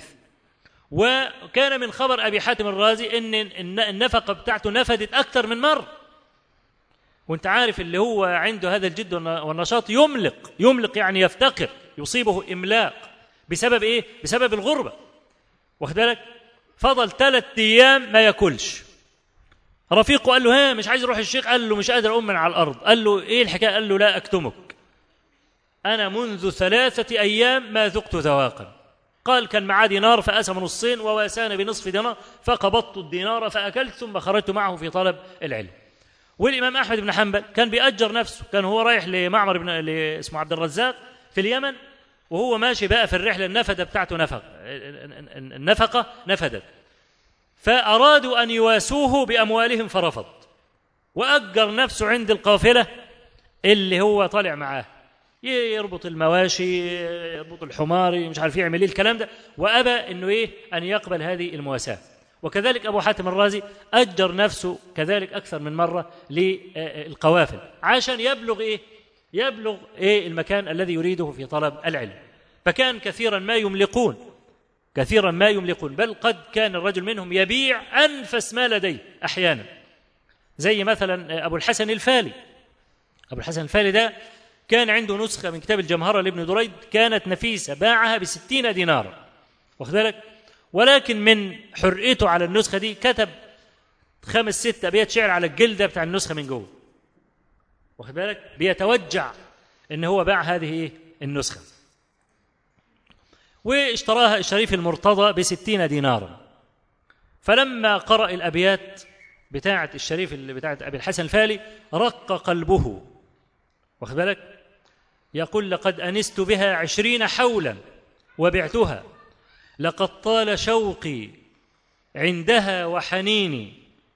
وكان من خبر أبي حاتم الرازي إن النفقة بتاعته نفدت أكثر من مرة وانت عارف اللي هو عنده هذا الجد والنشاط يملق يملق يعني يفتقر يصيبه إملاق بسبب إيه؟ بسبب الغربة واخد بالك فضل ثلاث أيام ما ياكلش رفيقه قال له ها مش عايز يروح الشيخ قال له مش قادر أقوم من على الأرض قال له إيه الحكاية قال له لا أكتمك أنا منذ ثلاثة أيام ما ذقت ذواقا قال كان معاه دينار فأسم نصين وواسان بنصف دينار فقبضت الدينار فأكلت ثم خرجت معه في طلب العلم والإمام أحمد بن حنبل كان بيأجر نفسه كان هو رايح لمعمر بن اسمه عبد الرزاق في اليمن وهو ماشي بقى في الرحلة النفدة بتاعته نفق النفقة نفدت فأرادوا أن يواسوه بأموالهم فرفض وأجر نفسه عند القافلة اللي هو طالع معاه يربط المواشي يربط الحمار مش عارف يعمل ايه الكلام ده وابى انه ايه ان يقبل هذه المواساه وكذلك ابو حاتم الرازي اجر نفسه كذلك اكثر من مره للقوافل عشان يبلغ ايه يبلغ ايه المكان الذي يريده في طلب العلم فكان كثيرا ما يملقون كثيرا ما يملقون بل قد كان الرجل منهم يبيع انفس ما لديه احيانا زي مثلا ابو الحسن الفالي ابو الحسن الفالي ده كان عنده نسخة من كتاب الجمهرة لابن دريد كانت نفيسة باعها بستين دينارا واخد بالك ولكن من حرقته على النسخة دي كتب خمس ست أبيات شعر على الجلدة بتاع النسخة من جوه واخد بالك بيتوجع إن هو باع هذه إيه النسخة واشتراها الشريف المرتضى بستين دينارا فلما قرأ الأبيات بتاعة الشريف اللي بتاعة أبي الحسن الفالي رق قلبه واخد بالك يقول لقد أنست بها عشرين حولا وبعتها لقد طال شوقي عندها وحنيني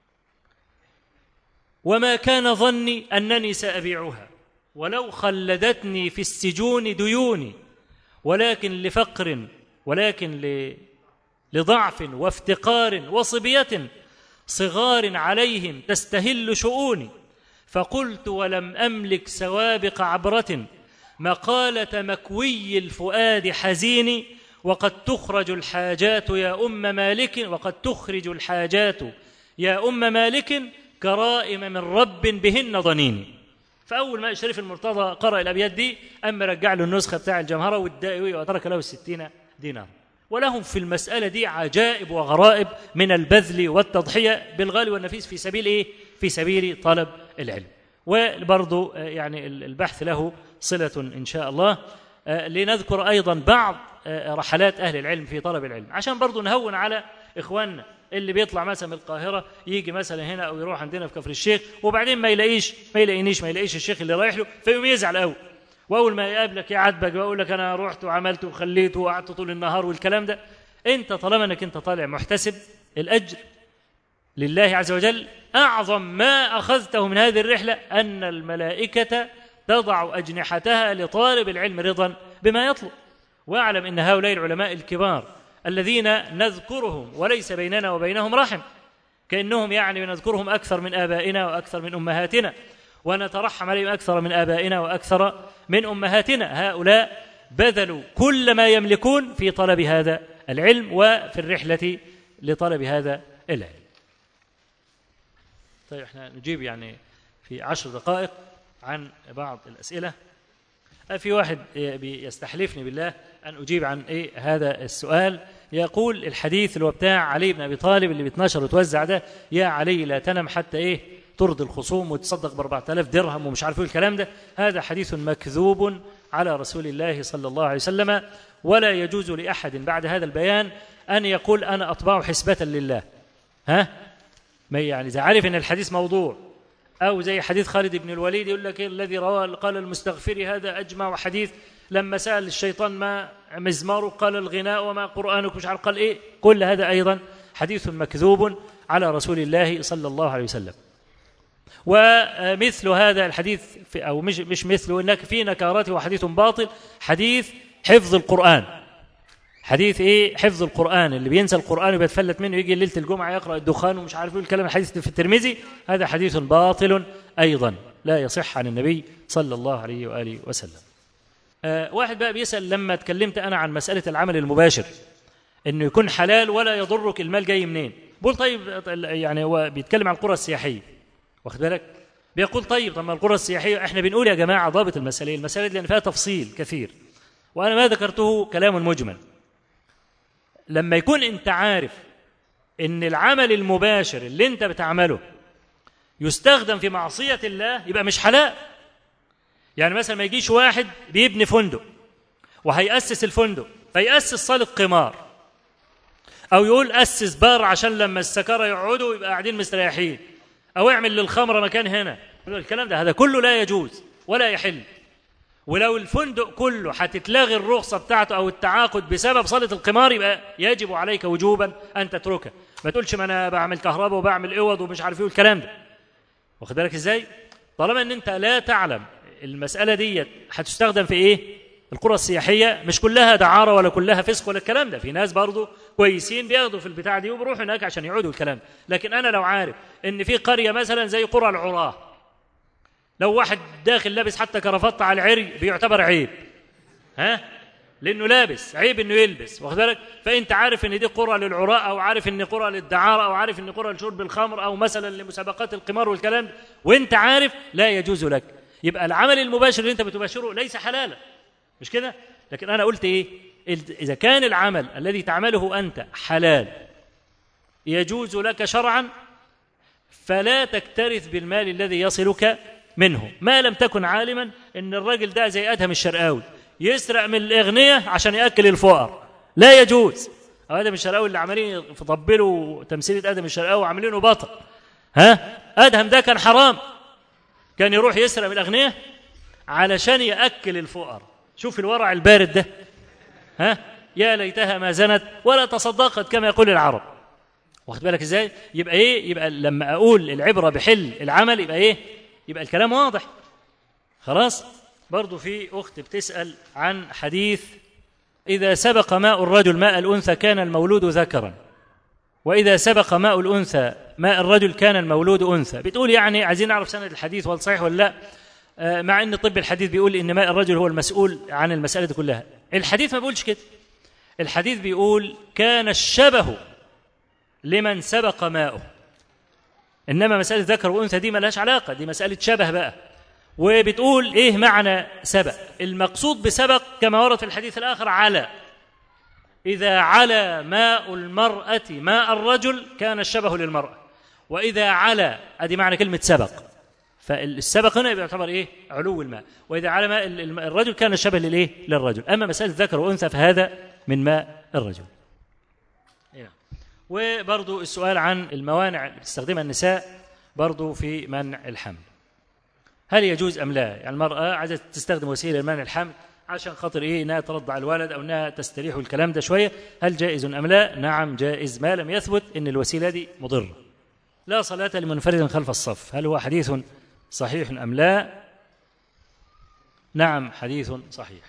وما كان ظني أنني سأبيعها ولو خلدتني في السجون ديوني ولكن لفقر ولكن لضعف وافتقار وصبية صغار عليهم تستهل شؤوني فقلت ولم أملك سوابق عبرة مقالة مكوي الفؤاد حزين وقد تخرج الحاجات يا أم مالك وقد تخرج الحاجات يا أم مالك كرائم من رب بهن ضنين فأول ما الشريف المرتضى قرأ الأبيات دي أما رجع له النسخة بتاع الجمهرة والدائوي وترك له الستين دينار ولهم في المسألة دي عجائب وغرائب من البذل والتضحية بالغالي والنفيس في سبيل إيه؟ في سبيل طلب العلم وبرضو يعني البحث له صلة إن شاء الله لنذكر أيضا بعض رحلات أهل العلم في طلب العلم عشان برضو نهون على إخواننا اللي بيطلع مثلا من القاهرة يجي مثلا هنا أو يروح عندنا في كفر الشيخ وبعدين ما يلاقيش ما يلاقينيش ما يلاقيش الشيخ اللي رايح له فيقوم يزعل قوي واول ما يقابلك يعاتبك ويقول لك انا رحت وعملت وخليت وقعدت طول النهار والكلام ده انت طالما انك انت طالع محتسب الاجر لله عز وجل اعظم ما اخذته من هذه الرحله ان الملائكه تضع اجنحتها لطالب العلم رضا بما يطلب واعلم ان هؤلاء العلماء الكبار الذين نذكرهم وليس بيننا وبينهم رحم كانهم يعني نذكرهم اكثر من ابائنا واكثر من امهاتنا ونترحم عليهم اكثر من ابائنا واكثر من امهاتنا هؤلاء بذلوا كل ما يملكون في طلب هذا العلم وفي الرحله لطلب هذا العلم طيب احنا نجيب يعني في عشر دقائق عن بعض الأسئلة في واحد يستحلفني بالله أن أجيب عن إيه هذا السؤال يقول الحديث اللي هو بتاع علي بن أبي طالب اللي بيتنشر وتوزع ده يا علي لا تنم حتى إيه ترضي الخصوم وتصدق ب 4000 درهم ومش عارف ايه الكلام ده هذا حديث مكذوب على رسول الله صلى الله عليه وسلم ولا يجوز لأحد بعد هذا البيان أن يقول أنا أطبع حسبة لله ها ما يعني إذا عارف أن الحديث موضوع أو زي حديث خالد بن الوليد يقول لك إيه الذي رواه قال المستغفر هذا أجمع حديث لما سأل الشيطان ما مزماره قال الغناء وما قرآنك مش عارف قال إيه كل هذا أيضا حديث مكذوب على رسول الله صلى الله عليه وسلم ومثل هذا الحديث في أو مش مش مثله إنك في نكارته وحديث باطل حديث حفظ القرآن حديث ايه حفظ القرآن اللي بينسى القرآن وبيتفلت منه يجي ليلة الجمعة يقرأ الدخان ومش عارف ايه الكلام الحديث في الترمذي هذا حديث باطل أيضا لا يصح عن النبي صلى الله عليه وآله وسلم آه واحد بقى بيسأل لما اتكلمت أنا عن مسألة العمل المباشر إنه يكون حلال ولا يضرك المال جاي منين بقول طيب يعني هو بيتكلم عن القرى السياحية واخد بالك بيقول طيب طب ما القرى السياحية احنا بنقول يا جماعة ضابط المسألة المسألة دي لأن فيها تفصيل كثير وأنا ما ذكرته كلام مجمل لما يكون أنت عارف إن العمل المباشر اللي أنت بتعمله يستخدم في معصية الله يبقى مش حلال يعني مثلا ما يجيش واحد بيبني فندق وهيأسس الفندق فيأسس صالة قمار أو يقول أسس بار عشان لما السكارة يقعدوا يبقى قاعدين مستريحين أو اعمل للخمرة مكان هنا الكلام ده هذا كله لا يجوز ولا يحل ولو الفندق كله هتتلغي الرخصة بتاعته أو التعاقد بسبب صالة القمار يبقى يجب عليك وجوبا أن تتركه ما تقولش ما أنا بعمل كهرباء وبعمل عوض ومش عارف إيه الكلام ده واخد بالك إزاي؟ طالما أن أنت لا تعلم المسألة دي هتستخدم في إيه؟ القرى السياحية مش كلها دعارة ولا كلها فسق ولا الكلام ده في ناس برضه كويسين بياخدوا في البتاع دي وبيروحوا هناك عشان يعودوا الكلام لكن أنا لو عارف إن في قرية مثلا زي قرى العراه لو واحد داخل لابس حتى كرافطة على العري بيعتبر عيب ها لانه لابس عيب انه يلبس واخد بالك فانت عارف ان دي قرى للعراء او عارف ان قرى للدعاره او عارف ان قرى لشرب الخمر او مثلا لمسابقات القمار والكلام ده وانت عارف لا يجوز لك يبقى العمل المباشر اللي انت بتباشره ليس حلالا مش كده لكن انا قلت ايه اذا كان العمل الذي تعمله انت حلال يجوز لك شرعا فلا تكترث بالمال الذي يصلك منه ما لم تكن عالما ان الراجل ده زي ادهم الشرقاوي يسرق من الاغنياء عشان ياكل الفقراء لا يجوز ادم الشرقاوي اللي عمالين يطبلوا تمثيليه ادم الشرقاوي وعاملينه بطل ها ادهم ده كان حرام كان يروح يسرق من الاغنياء علشان ياكل الفقراء شوف الورع البارد ده ها يا ليتها ما زنت ولا تصدقت كما يقول العرب واخد بالك ازاي يبقى ايه يبقى لما اقول العبره بحل العمل يبقى ايه يبقى الكلام واضح خلاص برضو في أخت بتسأل عن حديث إذا سبق ماء الرجل ماء الأنثى كان المولود ذكرا وإذا سبق ماء الأنثى ماء الرجل كان المولود أنثى بتقول يعني عايزين نعرف سند الحديث ولا صحيح ولا لا آه مع أن طب الحديث بيقول إن ماء الرجل هو المسؤول عن المسألة دي كلها الحديث ما بيقولش كده الحديث بيقول كان الشبه لمن سبق ماؤه انما مساله ذكر وانثى دي ملهاش علاقه دي مساله شبه بقى وبتقول ايه معنى سبق المقصود بسبق كما ورد في الحديث الاخر على اذا على ماء المراه ماء الرجل كان الشبه للمراه واذا على ادي معنى كلمه سبق فالسبق هنا يعتبر ايه علو الماء واذا على ماء الرجل كان الشبه للايه للرجل اما مساله ذكر وانثى فهذا من ماء الرجل وبرضو السؤال عن الموانع اللي بتستخدمها النساء برضو في منع الحمل هل يجوز أم لا يعني المرأة عايزة تستخدم وسيلة لمنع الحمل عشان خاطر إيه إنها ترضع الولد أو إنها تستريح الكلام ده شوية هل جائز أم لا نعم جائز ما لم يثبت إن الوسيلة دي مضرة لا صلاة لمنفرد خلف الصف هل هو حديث صحيح أم لا نعم حديث صحيح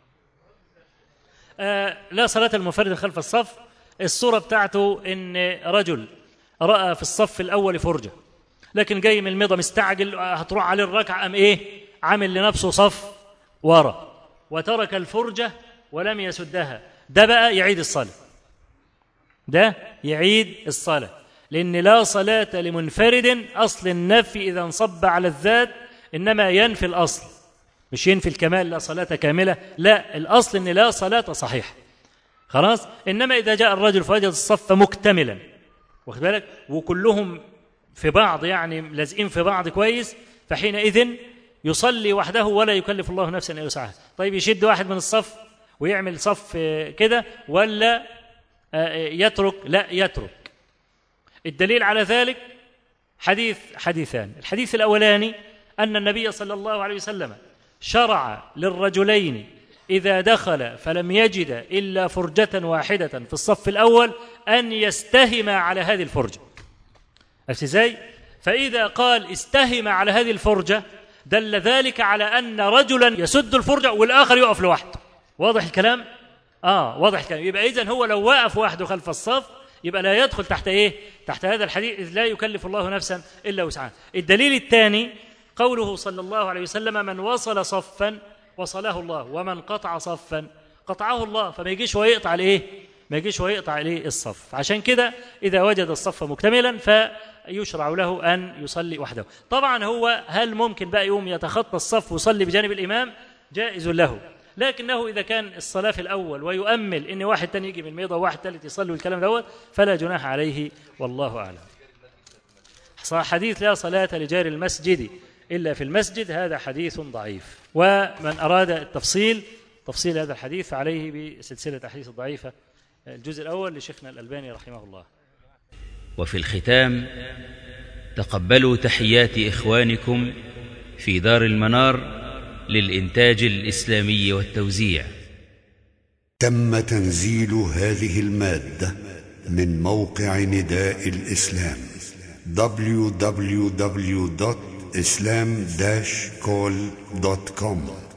آه لا صلاة المنفرد خلف الصف الصورة بتاعته إن رجل رأى في الصف الأول فرجة لكن جاي من المضى مستعجل هتروح عليه الركعة أم إيه عامل لنفسه صف ورا وترك الفرجة ولم يسدها ده بقى يعيد الصلاة ده يعيد الصلاة لأن لا صلاة لمنفرد أصل النفي إذا انصب على الذات إنما ينفي الأصل مش ينفي الكمال لا صلاة كاملة لا الأصل أن لا صلاة صحيحة خلاص إنما إذا جاء الرجل فوجد الصف مكتملا واخد بالك وكلهم في بعض يعني لازقين في بعض كويس فحينئذ يصلي وحده ولا يكلف الله نفسا الا وسعها طيب يشد واحد من الصف ويعمل صف كده ولا يترك لا يترك الدليل على ذلك حديث حديثان الحديث الاولاني ان النبي صلى الله عليه وسلم شرع للرجلين اذا دخل فلم يجد الا فرجه واحده في الصف الاول ان يستهما على هذه الفرجه عرفت ازاي فاذا قال استهم على هذه الفرجه دل ذلك على ان رجلا يسد الفرجه والاخر يقف لوحده واضح الكلام اه واضح الكلام يبقى اذا هو لو وقف وحده خلف الصف يبقى لا يدخل تحت ايه تحت هذا الحديث إذ لا يكلف الله نفسا الا وسعها الدليل الثاني قوله صلى الله عليه وسلم من وصل صفا وصله الله ومن قطع صفا قطعه الله فما يجيش هو يقطع الايه ما يجيش هو يقطع عليه الصف عشان كده اذا وجد الصف مكتملا فيشرع له ان يصلي وحده طبعا هو هل ممكن بقى يقوم يتخطى الصف ويصلي بجانب الامام جائز له لكنه اذا كان الصلاه في الاول ويؤمل ان واحد تاني يجي من الميضه وواحد ثالث يصلي والكلام دوت فلا جناح عليه والله اعلم حديث لا صلاه لجار المسجد الا في المسجد هذا حديث ضعيف ومن اراد التفصيل تفصيل هذا الحديث فعليه بسلسله الاحاديث الضعيفه الجزء الأول لشيخنا الألباني رحمه الله وفي الختام تقبلوا تحيات إخوانكم في دار المنار للإنتاج الإسلامي والتوزيع تم تنزيل هذه المادة من موقع نداء الإسلام www.islam-call.com